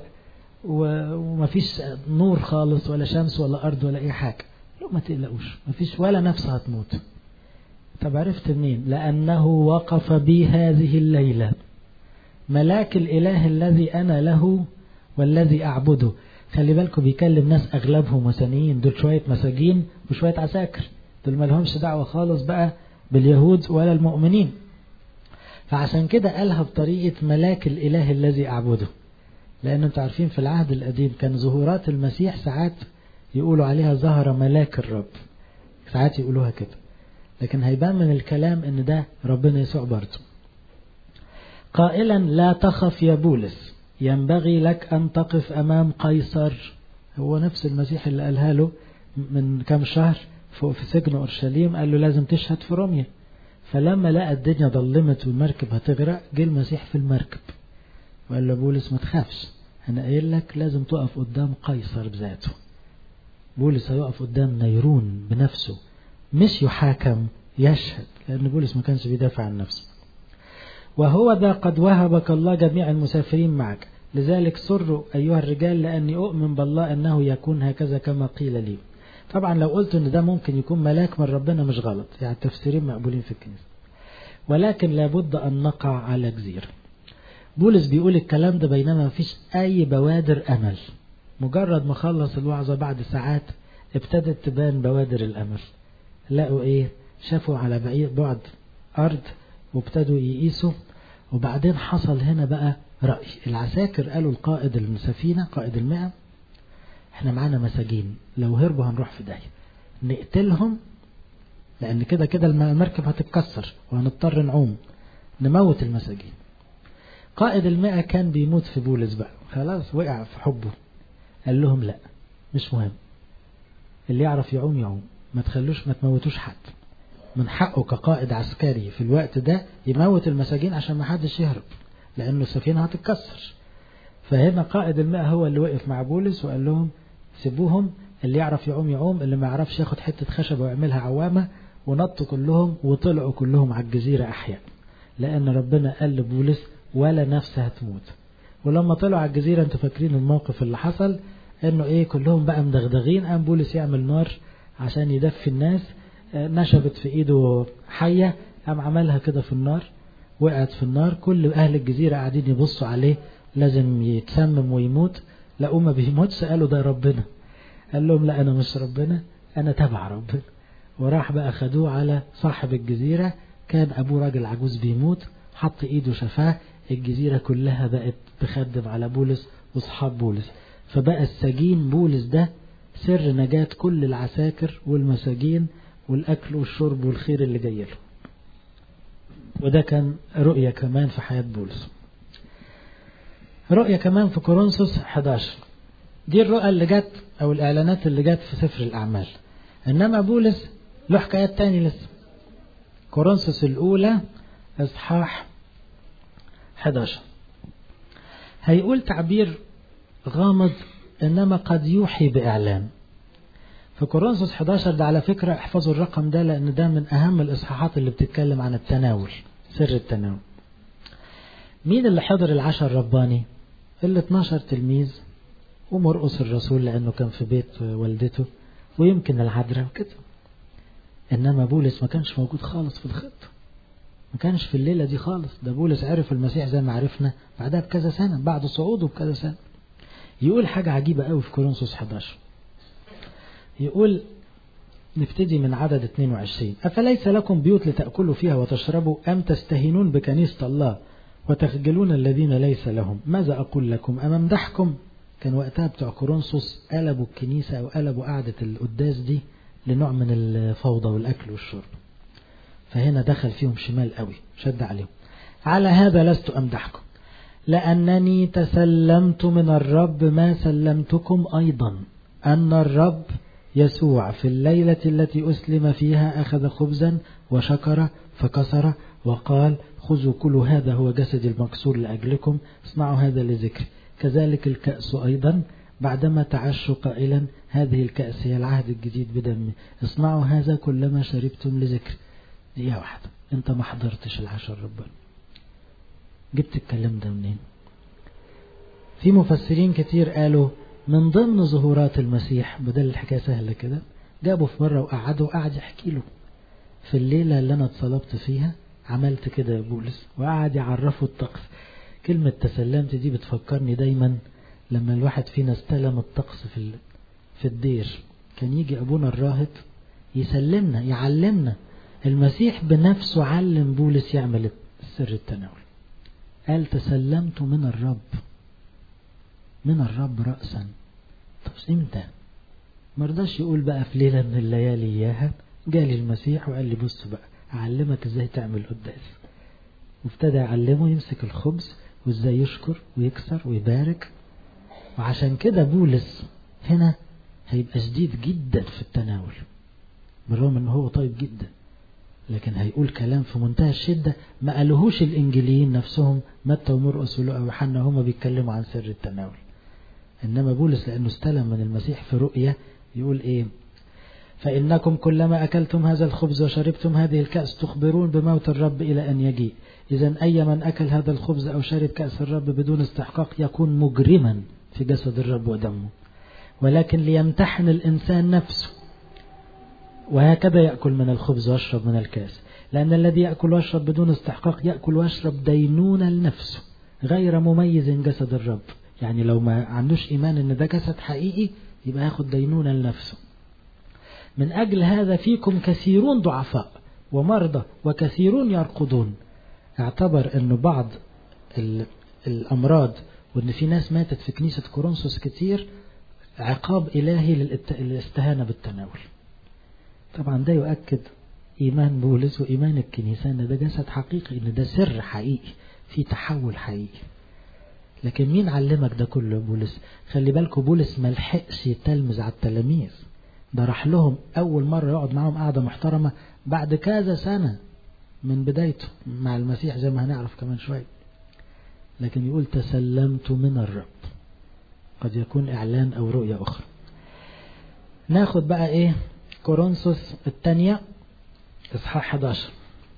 ومفيش نور خالص ولا شمس ولا أرض ولا أي حاجة لو ما تقلقوش مفيش ولا نفس هتموت طب عرفت منين لأنه وقف بي هذه الليلة ملاك الإله الذي أنا له والذي أعبده خلي بالكم بيكلم ناس أغلبهم وثنيين دول شوية مساجين وشوية عساكر دول ما لهمش دعوة خالص بقى باليهود ولا المؤمنين فعشان كده قالها بطريقة ملاك الإله الذي أعبده لأن انتوا عارفين في العهد القديم كان ظهورات المسيح ساعات يقولوا عليها ظهر ملاك الرب ساعات يقولوها كده لكن هيبان من الكلام ان ده ربنا يسوع برضه قائلا لا تخف يا بولس ينبغي لك أن تقف أمام قيصر هو نفس المسيح اللي قالها له من كام شهر فوق في سجن أورشليم قال له لازم تشهد في روميا فلما لقى الدنيا ضلمت والمركب هتغرق جه المسيح في المركب وقال له بولس ما تخافش أنا قايل لك لازم تقف قدام قيصر بذاته بولس هيقف قدام نيرون بنفسه مش يحاكم يشهد لأن بولس ما كانش بيدافع عن نفسه وهو ذا قد وهبك الله جميع المسافرين معك لذلك سروا أيها الرجال لأني أؤمن بالله أنه يكون هكذا كما قيل لي طبعا لو قلت أن ده ممكن يكون ملاك من ربنا مش غلط يعني التفسيرين مقبولين في الكنيسة ولكن لابد أن نقع على جزيرة بولس بيقول الكلام ده بينما ما فيش أي بوادر أمل مجرد ما خلص الوعظة بعد ساعات ابتدت تبان بوادر الأمل لقوا إيه شافوا على بعيد بعد أرض وابتدوا يقيسوا وبعدين حصل هنا بقى رأي العساكر قالوا القائد السفينة قائد المئة احنا معانا مساجين لو هربوا هنروح في داهية نقتلهم لأن كده كده المركب هتتكسر وهنضطر نعوم نموت المساجين قائد المئة كان بيموت في بولس بقى خلاص وقع في حبه قال لهم لا مش مهم اللي يعرف يعوم يعوم ما تخلوش ما تموتوش حد من حقه كقائد عسكري في الوقت ده يموت المساجين عشان ما حدش يهرب لأنه السفينة هتتكسر فهنا قائد الماء هو اللي وقف مع بولس وقال لهم سيبوهم اللي يعرف يعوم يعوم اللي ما يعرفش ياخد حتة خشبة ويعملها عوامة ونطوا كلهم وطلعوا كلهم على الجزيرة أحياء لأن ربنا قال لبولس ولا نفس هتموت ولما طلعوا على الجزيرة انتوا فاكرين الموقف اللي حصل انه ايه كلهم بقى مدغدغين قام بولس يعمل نار عشان يدفي الناس نشبت في ايده حية قام عملها كده في النار وقعت في النار كل اهل الجزيرة قاعدين يبصوا عليه لازم يتسمم ويموت لقوا ما بيموتش قالوا ده ربنا قال لهم لا انا مش ربنا انا تبع ربنا وراح بقى خدوه على صاحب الجزيرة كان ابوه راجل عجوز بيموت حط ايده شفاه الجزيرة كلها بقت تخدم على بولس واصحاب بولس فبقى السجين بولس ده سر نجاة كل العساكر والمساجين والأكل والشرب والخير اللي جاي له وده كان رؤية كمان في حياة بولس رؤية كمان في كورنثوس 11 دي الرؤى اللي جت أو الإعلانات اللي جت في سفر الأعمال إنما بولس له حكايات تاني لسه كورنثوس الأولى إصحاح 11 هيقول تعبير غامض إنما قد يوحي بإعلان في كورنثوس 11 ده على فكرة احفظوا الرقم ده لأن ده من أهم الإصحاحات اللي بتتكلم عن التناول سر التناول مين اللي حضر العشاء الرباني ال 12 تلميذ ومرقص الرسول لأنه كان في بيت والدته ويمكن العذراء وكده إنما بولس ما كانش موجود خالص في الخطة ما كانش في الليلة دي خالص ده بولس عرف المسيح زي ما عرفنا بعدها بكذا سنة بعد صعوده بكذا سنة يقول حاجة عجيبة قوي في كورنثوس 11 يقول نبتدي من عدد 22 أفليس لكم بيوت لتأكلوا فيها وتشربوا أم تستهينون بكنيسة الله وتخجلون الذين ليس لهم ماذا أقول لكم أم امدحكم كان وقتها بتوع كورنثوس قلبوا الكنيسة أو قلبوا قعدة القداس دي لنوع من الفوضى والأكل والشرب فهنا دخل فيهم شمال قوي شد عليهم على هذا لست أمدحكم لأنني تسلمت من الرب ما سلمتكم أيضا أن الرب يسوع في الليلة التي أسلم فيها أخذ خبزا وشكر فكسر وقال خذوا كل هذا هو جسد المكسور لأجلكم اصنعوا هذا لذكر كذلك الكأس أيضا بعدما تعشوا قائلا هذه الكأس هي العهد الجديد بدمي اصنعوا هذا كلما شربتم لذكر دقيقة واحدة انت ما حضرتش العشاء ربنا جبت الكلام ده منين في مفسرين كتير قالوا من ضمن ظهورات المسيح بدل الحكاية سهلة كده جابوا في مرة وقعدوا وقعد يحكي له في الليلة اللي أنا اتصلبت فيها عملت كده يا بولس وقعد يعرفه الطقس كلمة تسلمت دي بتفكرني دايما لما الواحد فينا استلم الطقس في في الدير كان يجي أبونا الراهب يسلمنا يعلمنا المسيح بنفسه علم بولس يعمل سر التناول قال تسلمت من الرب من الرب رأسا طب امتى مرضاش يقول بقى في ليلة من الليالي إياها جالي المسيح وقال لي بص بقى أعلمك إزاي تعمل قداس وابتدى يعلمه يمسك الخبز وإزاي يشكر ويكسر ويبارك وعشان كده بولس هنا هيبقى شديد جدا في التناول بالرغم ان هو طيب جدا لكن هيقول كلام في منتهى الشدة ما قالوهوش الإنجيليين نفسهم متى ومرقس ولوقا وحنا هما بيتكلموا عن سر التناول إنما بولس لأنه استلم من المسيح في رؤية يقول إيه فإنكم كلما أكلتم هذا الخبز وشربتم هذه الكأس تخبرون بموت الرب إلى أن يجيء إذا أي من أكل هذا الخبز أو شرب كأس الرب بدون استحقاق يكون مجرما في جسد الرب ودمه ولكن ليمتحن الإنسان نفسه وهكذا يأكل من الخبز ويشرب من الكاس لأن الذي يأكل ويشرب بدون استحقاق يأكل ويشرب دينونة لنفسه غير مميز جسد الرب يعني لو ما عندوش إيمان أن ده جسد حقيقي يبقى ياخد دينونة لنفسه من أجل هذا فيكم كثيرون ضعفاء ومرضى وكثيرون يرقدون اعتبر أن بعض الأمراض وأن في ناس ماتت في كنيسة كورنثوس كتير عقاب إلهي للاستهانة بالتناول طبعا ده يؤكد إيمان بولس وإيمان الكنيسة أن ده جسد حقيقي أن ده سر حقيقي في تحول حقيقي لكن مين علمك ده كله بولس خلي بالكم بولس ما لحقش يتلمذ على التلاميذ ده راح لهم أول مرة يقعد معاهم قعدة محترمة بعد كذا سنة من بدايته مع المسيح زي ما هنعرف كمان شوية لكن يقول تسلمت من الرب قد يكون إعلان أو رؤية أخرى ناخد بقى إيه كورنثوس الثانية إصحاح 11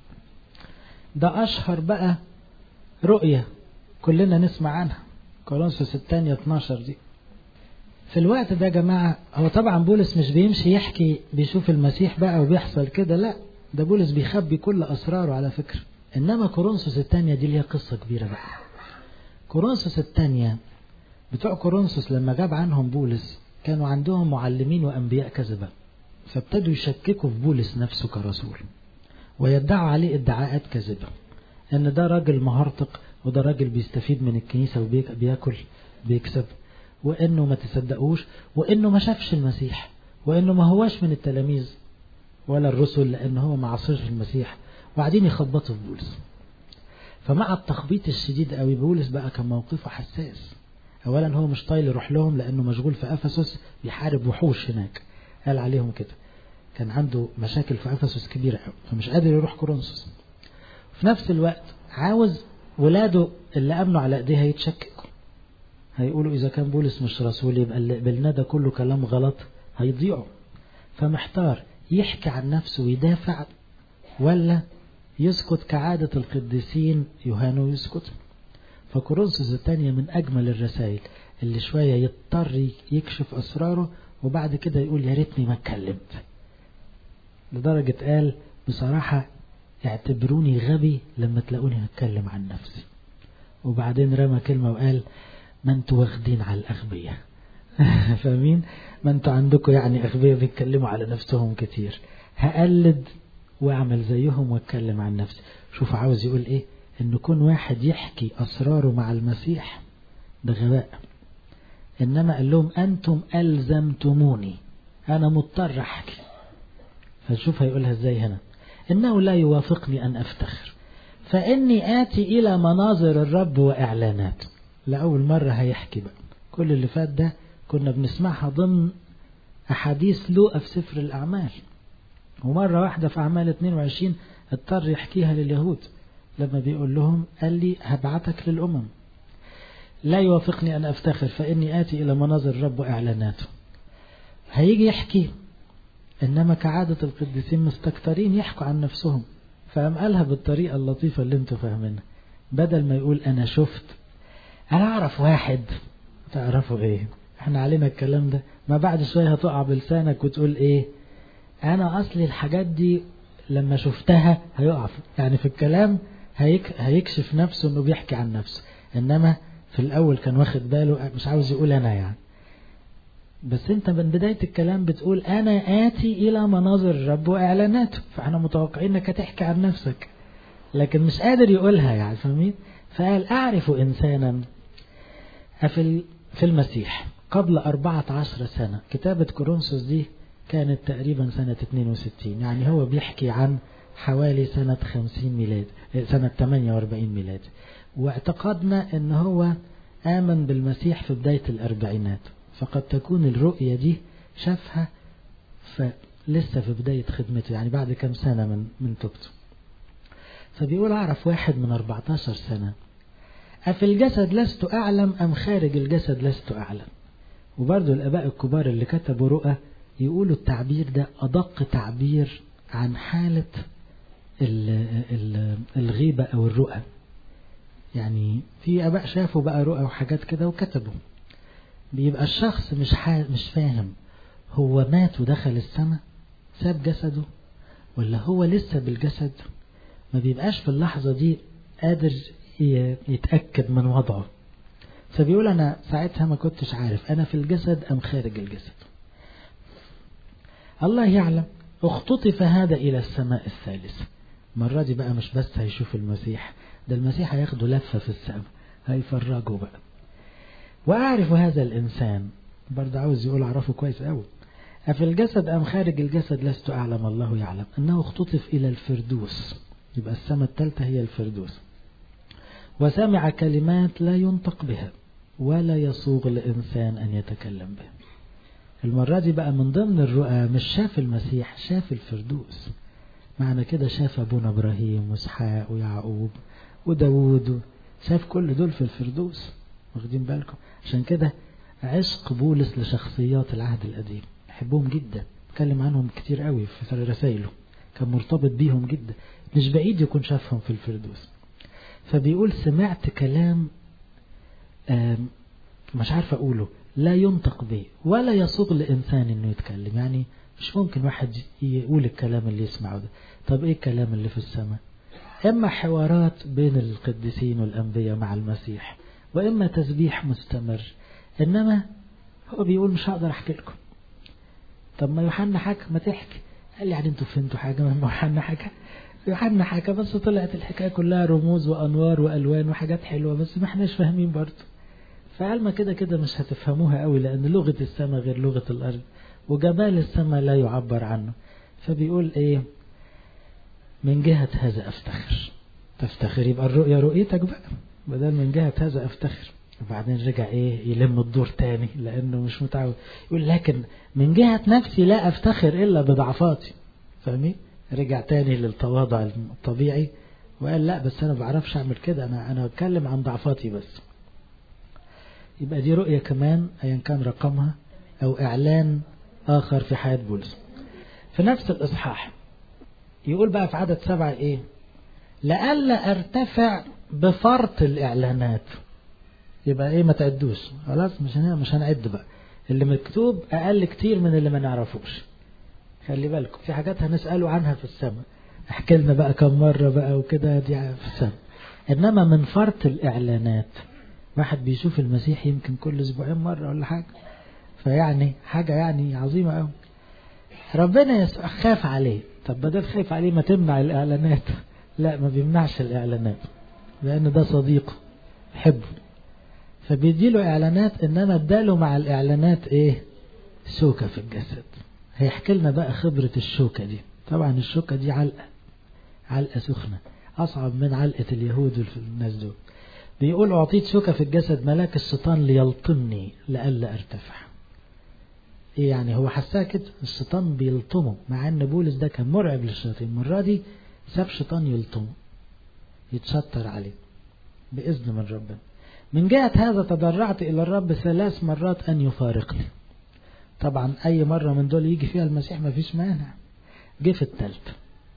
ده أشهر بقى رؤية كلنا نسمع عنها كورنثوس الثانية 12 دي في الوقت ده يا جماعة هو طبعا بولس مش بيمشي يحكي بيشوف المسيح بقى وبيحصل كده لا ده بولس بيخبي كل أسراره على فكرة إنما كورنثوس الثانية دي ليها قصة كبيرة بقى كورنثوس الثانية بتوع كورنثوس لما جاب عنهم بولس كانوا عندهم معلمين وأنبياء كذبة فابتدوا يشككوا في بولس نفسه كرسول ويدعوا عليه ادعاءات كذبة ان ده راجل مهرطق وده راجل بيستفيد من الكنيسة وبياكل بيكسب وانه ما تصدقوش وانه ما شافش المسيح وانه ما هواش من التلاميذ ولا الرسل لان هو ما عصرش المسيح وقاعدين يخبطوا في بولس فمع التخبيط الشديد قوي بولس بقى كان موقفه حساس اولا هو مش طايل يروح لهم لانه مشغول في افسس بيحارب وحوش هناك قال عليهم كده كان عنده مشاكل في افسس كبيره قوي فمش قادر يروح كورنثوس في نفس الوقت عاوز ولاده اللي امنوا على ايديها يتشككوا هيقولوا اذا كان بولس مش رسول يبقى اللي قبلنا ده كله كلام غلط هيضيعوا فمحتار يحكي عن نفسه ويدافع ولا يسكت كعادة القديسين يهانوا يسكت فكورنثوس الثانية من أجمل الرسائل اللي شوية يضطر يكشف أسراره وبعد كده يقول يا ريتني ما اتكلمت لدرجة قال بصراحة اعتبروني غبي لما تلاقوني هتكلم عن نفسي وبعدين رمى كلمة وقال ما انتوا واخدين على الأغبياء فاهمين ما انتوا عندكم يعني أغبياء بيتكلموا على نفسهم كتير هقلد واعمل زيهم واتكلم عن نفسي شوف عاوز يقول ايه ان كون واحد يحكي اسراره مع المسيح ده غباء انما قال لهم انتم الزمتموني انا مضطر احكي فشوف هيقولها ازاي هنا انه لا يوافقني ان افتخر فاني اتي الى مناظر الرب واعلاناته لاول مره هيحكي بقى كل اللي فات ده كنا بنسمعها ضمن احاديث لوقا في سفر الاعمال ومرة واحدة في أعمال 22 اضطر يحكيها لليهود لما بيقول لهم قال لي هبعتك للأمم لا يوافقني أن أفتخر فإني آتي إلى مناظر الرب وإعلاناته هيجي يحكي إنما كعادة القديسين مستكترين يحكوا عن نفسهم فقام قالها بالطريقة اللطيفة اللي انتوا فاهمينها بدل ما يقول أنا شفت أنا أعرف واحد تعرفوا إيه احنا علينا الكلام ده ما بعد شوية هتقع بلسانك وتقول إيه انا اصلي الحاجات دي لما شفتها هيقع يعني في الكلام هيك هيكشف نفسه انه بيحكي عن نفسه انما في الاول كان واخد باله مش عاوز يقول انا يعني بس انت من بداية الكلام بتقول انا اتي الى مناظر الرب واعلاناته فاحنا متوقعين انك هتحكي عن نفسك لكن مش قادر يقولها يعني فاهمين فقال اعرف انسانا في في المسيح قبل أربعة عشر سنة كتابة كورنثوس دي كانت تقريبا سنة 62 يعني هو بيحكي عن حوالي سنة 50 ميلاد سنة 48 ميلاد واعتقدنا ان هو آمن بالمسيح في بداية الأربعينات فقد تكون الرؤية دي شافها فلسه في بداية خدمته يعني بعد كم سنة من من توبته فبيقول أعرف واحد من 14 سنة أفي الجسد لست أعلم أم خارج الجسد لست أعلم وبرضه الآباء الكبار اللي كتبوا رؤى يقولوا التعبير ده أدق تعبير عن حالة ال ال الغيبة أو الرؤى يعني في آباء شافوا بقى رؤى وحاجات كده وكتبوا بيبقى الشخص مش مش فاهم هو مات ودخل السماء ساب جسده ولا هو لسه بالجسد ما بيبقاش في اللحظة دي قادر يتأكد من وضعه فبيقول أنا ساعتها ما كنتش عارف أنا في الجسد أم خارج الجسد الله يعلم اختطف هذا إلى السماء الثالثة المرة دي بقى مش بس هيشوف المسيح ده المسيح هياخده لفة في السماء هيفرجه بقى وأعرف هذا الإنسان برضه عاوز يقول أعرفه كويس أوي أفي الجسد أم خارج الجسد لست أعلم الله يعلم أنه اختطف إلى الفردوس يبقى السماء الثالثة هي الفردوس وسمع كلمات لا ينطق بها ولا يصوغ لإنسان أن يتكلم بها المرة دي بقى من ضمن الرؤى مش شاف المسيح شاف الفردوس معنى كده شاف أبونا إبراهيم وإسحاق ويعقوب وداود شاف كل دول في الفردوس واخدين بالكم عشان كده عشق بولس لشخصيات العهد القديم يحبهم جدا اتكلم عنهم كتير قوي في رسائله كان مرتبط بيهم جدا مش بعيد يكون شافهم في الفردوس فبيقول سمعت كلام مش عارف أقوله لا ينطق به ولا يصوغ لإنسان إنه يتكلم يعني مش ممكن واحد يقول الكلام اللي يسمعه ده طب إيه الكلام اللي في السماء إما حوارات بين القديسين والأنبياء مع المسيح وإما تسبيح مستمر إنما هو بيقول مش هقدر أحكي لكم طب ما يوحنا حكى ما تحكي قال يعني انتوا فهمتوا حاجة ما يوحنا حكى يوحنا حكى بس طلعت الحكاية كلها رموز وأنوار وألوان وحاجات حلوة بس ما احناش فاهمين برضه فقال ما كده كده مش هتفهموها قوي لأن لغة السماء غير لغة الأرض وجمال السماء لا يعبر عنه فبيقول إيه من جهة هذا أفتخر تفتخر يبقى الرؤية رؤيتك بقى بدل من جهة هذا أفتخر وبعدين رجع إيه يلم الدور تاني لأنه مش متعود يقول لكن من جهة نفسي لا أفتخر إلا بضعفاتي فاهمين رجع تاني للتواضع الطبيعي وقال لا بس أنا بعرفش أعمل كده أنا أنا بتكلم عن ضعفاتي بس يبقى دي رؤية كمان أيا كان رقمها أو إعلان آخر في حياة بولس في نفس الإصحاح يقول بقى في عدد سبعة إيه لألا أرتفع بفرط الإعلانات يبقى ايه ما تعدوش خلاص مش هن... مش هنعد بقى اللي مكتوب اقل كتير من اللي ما نعرفوش خلي بالكم في حاجات هنسأله عنها في السماء احكي لنا بقى كم مرة بقى وكده دي في السماء انما من فرط الاعلانات واحد بيشوف المسيح يمكن كل اسبوعين مرة ولا حاجة فيعني حاجة يعني عظيمة قوي ربنا يسوع خاف عليه طب بدل خايف عليه ما تمنع الاعلانات لا ما بيمنعش الاعلانات لان ده صديقه حبه فبيديله اعلانات انما اداله مع الاعلانات ايه شوكة في الجسد هيحكي لنا بقى خبرة الشوكة دي طبعا الشوكة دي علقة علقة سخنة أصعب من علقة اليهود والناس دول بيقول أعطيت شوكة في الجسد ملاك الشيطان ليلطمني لئلا أرتفع إيه يعني هو حساه كده الشيطان بيلطمه مع أن بولس ده كان مرعب للشياطين المرة دي ساب شيطان يلطمه يتشطر عليه بإذن من ربنا من جهة هذا تضرعت إلى الرب ثلاث مرات أن يفارقني طبعا أي مرة من دول يجي فيها المسيح ما فيش مانع جه في التالتة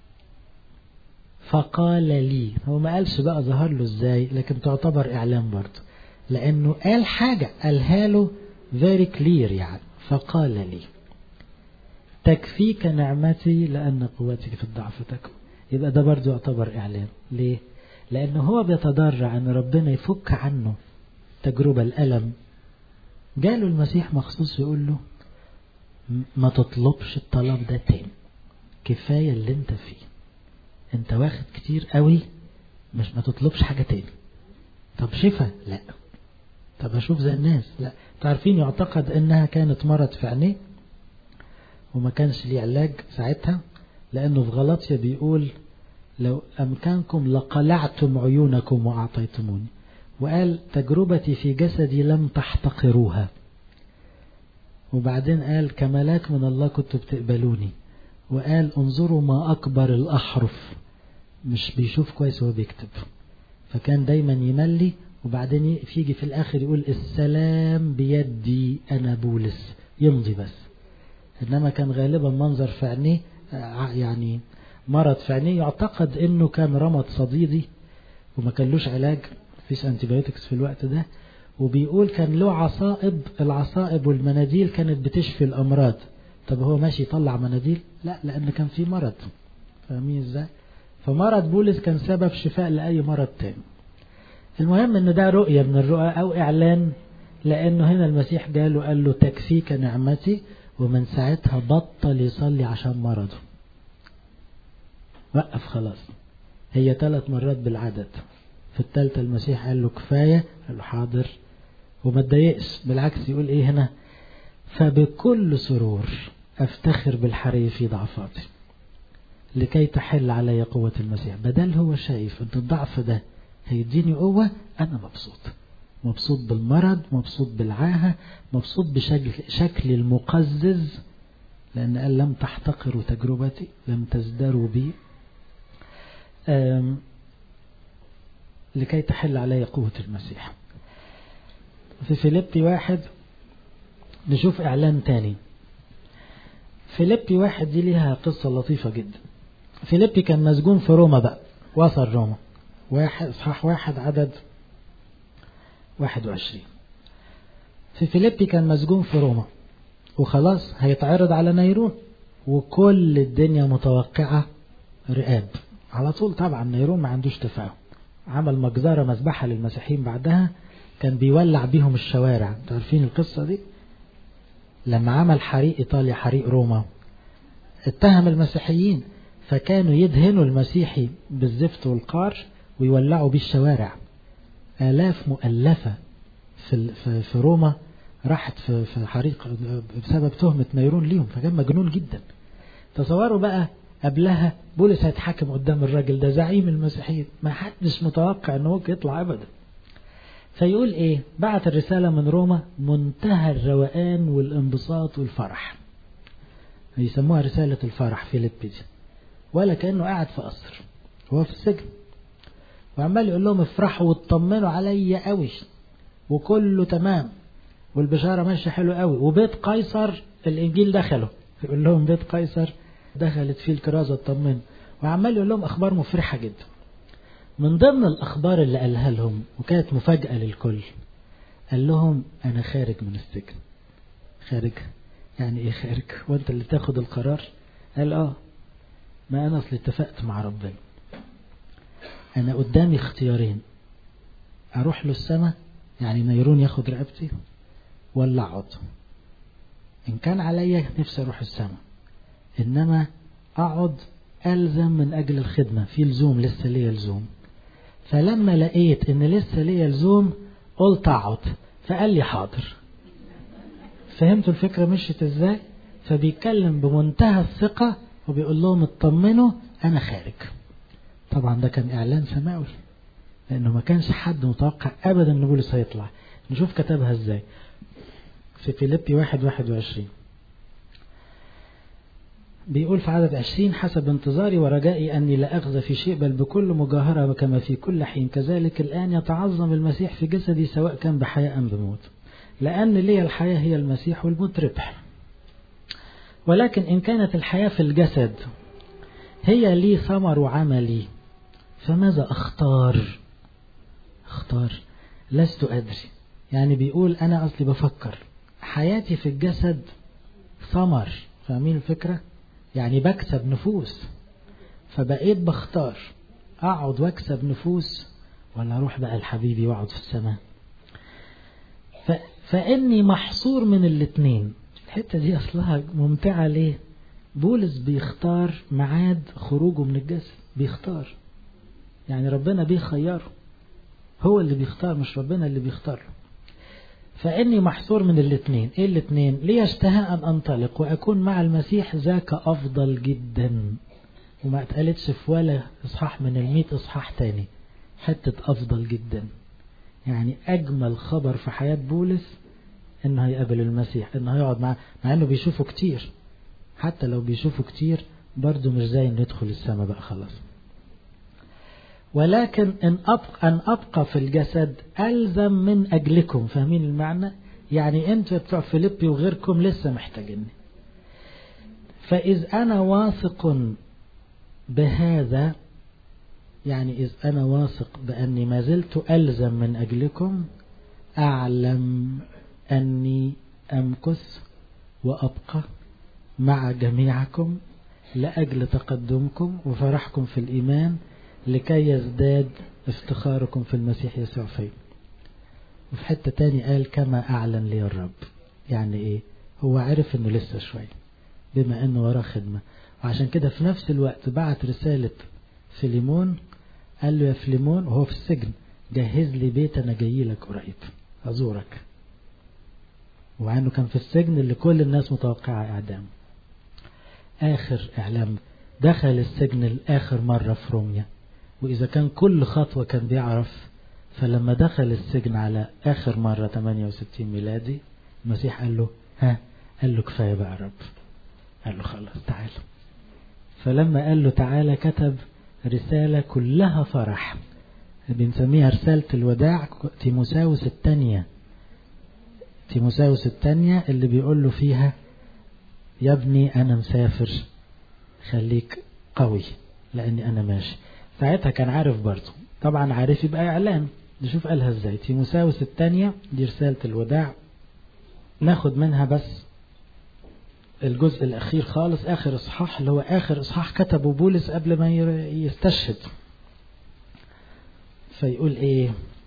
فقال لي هو ما قالش بقى ظهر له ازاي لكن تعتبر اعلان برضه لانه قال حاجة قالها له very clear يعني فقال لي تكفيك نعمتي لأن قوتك في الضعف تكون يبقى ده برضه يعتبر إعلان ليه؟ لأنه هو بيتضرع أن ربنا يفك عنه تجربة الألم جاله المسيح مخصوص يقول له ما تطلبش الطلب ده تاني كفاية اللي انت فيه انت واخد كتير قوي مش ما تطلبش حاجة تاني طب شفا لا طب اشوف زي الناس لا تعرفين يعتقد انها كانت مرض في عينيه وما كانش ليه علاج ساعتها لانه في غلطية بيقول لو امكانكم لقلعتم عيونكم واعطيتموني وقال تجربتي في جسدي لم تحتقروها وبعدين قال كملاك من الله كنتوا بتقبلوني وقال انظروا ما أكبر الأحرف مش بيشوف كويس وهو بيكتب فكان دايما يملي وبعدين يجي في الآخر يقول السلام بيدي أنا بولس يمضي بس إنما كان غالبا منظر في عينيه يعني مرض في عينيه يعتقد إنه كان رمض صديدي وما كانلوش علاج مفيش انتيبيوتكس في الوقت ده وبيقول كان له عصائب العصائب والمناديل كانت بتشفي الأمراض طب هو ماشي يطلع مناديل لا لأن كان في مرض فاهمين ازاي فمرض بولس كان سبب شفاء لأي مرض تاني المهم ان ده رؤية من الرؤى او اعلان لانه هنا المسيح جاله قال له تكفيك نعمتي ومن ساعتها بطل يصلي عشان مرضه وقف خلاص هي ثلاث مرات بالعدد في الثالثة المسيح قال له كفاية قال له حاضر وما اتضايقش بالعكس يقول ايه هنا فبكل سرور افتخر بالحري في ضعفاتي لكي تحل علي قوة المسيح بدل هو شايف ان الضعف ده هيديني قوة انا مبسوط مبسوط بالمرض مبسوط بالعاهة مبسوط بشكل شكل المقزز لأن قال لم تحتقروا تجربتي لم تزدروا بي لكي تحل علي قوة المسيح في فيليبي واحد نشوف إعلان تاني فيليبي واحد دي ليها قصة لطيفة جدا فيليبي كان مسجون في روما بقى وصل روما واحد صح واحد عدد واحد وعشرين في فيليبي كان مسجون في روما وخلاص هيتعرض على نيرون وكل الدنيا متوقعة رقاب على طول طبعا نيرون ما عندوش تفاهم عمل مجزرة مذبحة للمسيحيين بعدها كان بيولع بيهم الشوارع عارفين القصة دي لما عمل حريق إيطاليا حريق روما اتهم المسيحيين فكانوا يدهنوا المسيحي بالزفت والقار ويولعوا بيه الشوارع آلاف مؤلفة في في روما راحت في في حريق بسبب تهمة نيرون ليهم فكان مجنون جدا تصوروا بقى قبلها بولس هيتحاكم قدام الراجل ده زعيم المسيحيين ما حدش متوقع انه ممكن يطلع ابدا فيقول ايه بعت الرسالة من روما منتهى الروقان والانبساط والفرح يسموها رسالة الفرح فيليب دي ولا كأنه قاعد في قصر هو في السجن وعمال يقول لهم افرحوا واطمنوا عليا قوي وكله تمام والبشارة ماشية حلو قوي وبيت قيصر الإنجيل دخله يقول لهم بيت قيصر دخلت فيه الكرازة اطمنوا وعمال يقول لهم أخبار مفرحة جدا من ضمن الأخبار اللي قالها لهم وكانت مفاجأة للكل قال لهم أنا خارج من السجن خارج يعني إيه خارج وأنت اللي تاخد القرار قال آه ما أنا أصل اتفقت مع ربنا أنا قدامي اختيارين أروح له السماء يعني نيرون ياخد رقبتي ولا أقعد إن كان عليا نفسي أروح السماء إنما أقعد ألزم من أجل الخدمة في لزوم لسه ليا لزوم فلما لقيت إن لسه ليا لزوم قلت أقعد فقال لي حاضر فهمتوا الفكرة مشيت إزاي فبيتكلم بمنتهى الثقة وبيقول لهم اطمنوا أنا خارج طبعا ده كان إعلان سماوي لأنه ما كانش حد متوقع أبدا أن بولس هيطلع نشوف كتبها إزاي في فيليبي واحد واحد وعشرين بيقول في عدد عشرين حسب انتظاري ورجائي أني لا أخذ في شيء بل بكل مجاهرة وكما في كل حين كذلك الآن يتعظم المسيح في جسدي سواء كان بحياة أم بموت لأن لي الحياة هي المسيح والموت ربح ولكن إن كانت الحياة في الجسد هي لي ثمر عملي فماذا أختار اختار لست أدري يعني بيقول أنا أصلي بفكر حياتي في الجسد ثمر فاهمين الفكرة يعني بكسب نفوس فبقيت بختار أقعد واكسب نفوس ولا أروح بقى لحبيبي وأقعد في السماء ف... فإني محصور من الاتنين الحتة دي أصلها ممتعة ليه بولس بيختار ميعاد خروجه من الجسد بيختار يعني ربنا بيخيره هو اللي بيختار مش ربنا اللي بيختار فإني محصور من الاثنين إيه الاثنين لي اشتهى أن أنطلق وأكون مع المسيح ذاك أفضل جدا وما اتقالتش في ولا إصحاح من المئة إصحاح تاني حتة أفضل جدا يعني أجمل خبر في حياة بولس إنه هيقابل المسيح إنه هيقعد معاه مع إنه بيشوفه كتير حتى لو بيشوفه كتير برضه مش زي إنه يدخل السماء بقى خلاص ولكن إن أبقى, أن أبقى في الجسد ألزم من أجلكم فاهمين المعنى يعني أنتوا بتوع فيليبي وغيركم لسه محتاجيني فإذ أنا واثق بهذا يعني إذ أنا واثق بأني ما زلت ألزم من أجلكم أعلم أني أمكث وأبقى مع جميعكم لأجل تقدمكم وفرحكم في الإيمان لكي يزداد افتخاركم في المسيح يسوع فيه وفي حتة تاني قال كما أعلن لي الرب يعني إيه هو عرف إنه لسه شوية بما إنه وراه خدمة وعشان كده في نفس الوقت بعت رسالة فيليمون قال له يا فيليمون وهو في السجن جهز لي بيت أنا جاي لك قريب أزورك ومع إنه كان في السجن اللي كل الناس متوقعة إعدامه آخر إعلام دخل السجن لآخر مرة في روميا وإذا كان كل خطوة كان بيعرف فلما دخل السجن على آخر مرة 68 ميلادي المسيح قال له ها قال له كفاية بقى رب قال له خلاص تعال فلما قال له تعالى كتب رسالة كلها فرح بنسميها رسالة الوداع تيموساوس الثانية تيموساوس الثانية اللي بيقول له فيها يا ابني أنا مسافر خليك قوي لأني أنا ماشي ساعتها كان عارف برضه طبعا عارف يبقى إعلان نشوف قالها ازاي تيموساوس الثانية دي رسالة الوداع ناخد منها بس الجزء الأخير خالص آخر إصحاح اللي هو آخر إصحاح كتبه بولس قبل ما يستشهد فيقول إيه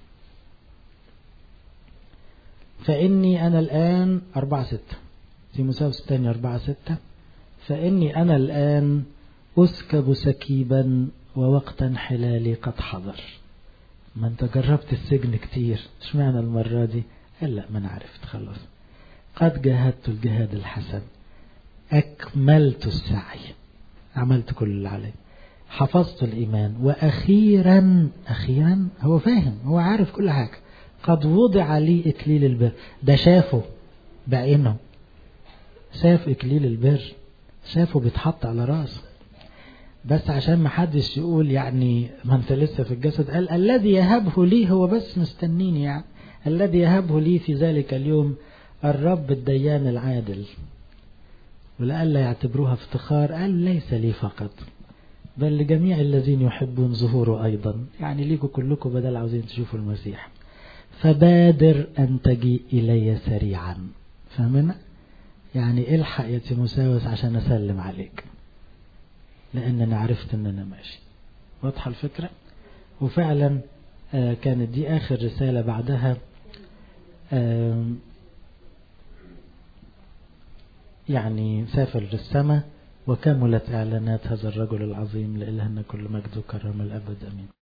فإني أنا الآن أربعة ستة تيموساوس الثانية أربعة ستة فإني أنا الآن أسكب سكيبا ووقت انحلالي قد حضر ما انت جربت السجن كتير اشمعنى المرة دي قال لا ما انا عرفت خلاص قد جاهدت الجهاد الحسن أكملت السعي عملت كل اللي علي حفظت الإيمان وأخيرا أخيرا هو فاهم هو عارف كل حاجة قد وضع لي إكليل البر ده شافه بعينه شاف إكليل البر شافه بيتحط على راسه بس عشان ما حدش يقول يعني ما انت لسه في الجسد قال الذي يهبه لي هو بس مستنيني يعني الذي يهبه لي في ذلك اليوم الرب الديان العادل ولئلا يعتبروها افتخار قال ليس لي فقط بل لجميع الذين يحبون ظهوره أيضا يعني ليكوا كلكم بدل عاوزين تشوفوا المسيح فبادر أن تجي إلي سريعا فاهمنا؟ يعني الحق يا تيموساوس عشان أسلم عليك لأن أنا عرفت أن أنا ماشي واضحة الفكرة وفعلا آه كانت دي آخر رسالة بعدها آه يعني سافر للسماء وكملت إعلانات هذا الرجل العظيم لإلهنا كل مجد وكرم الأبد أمين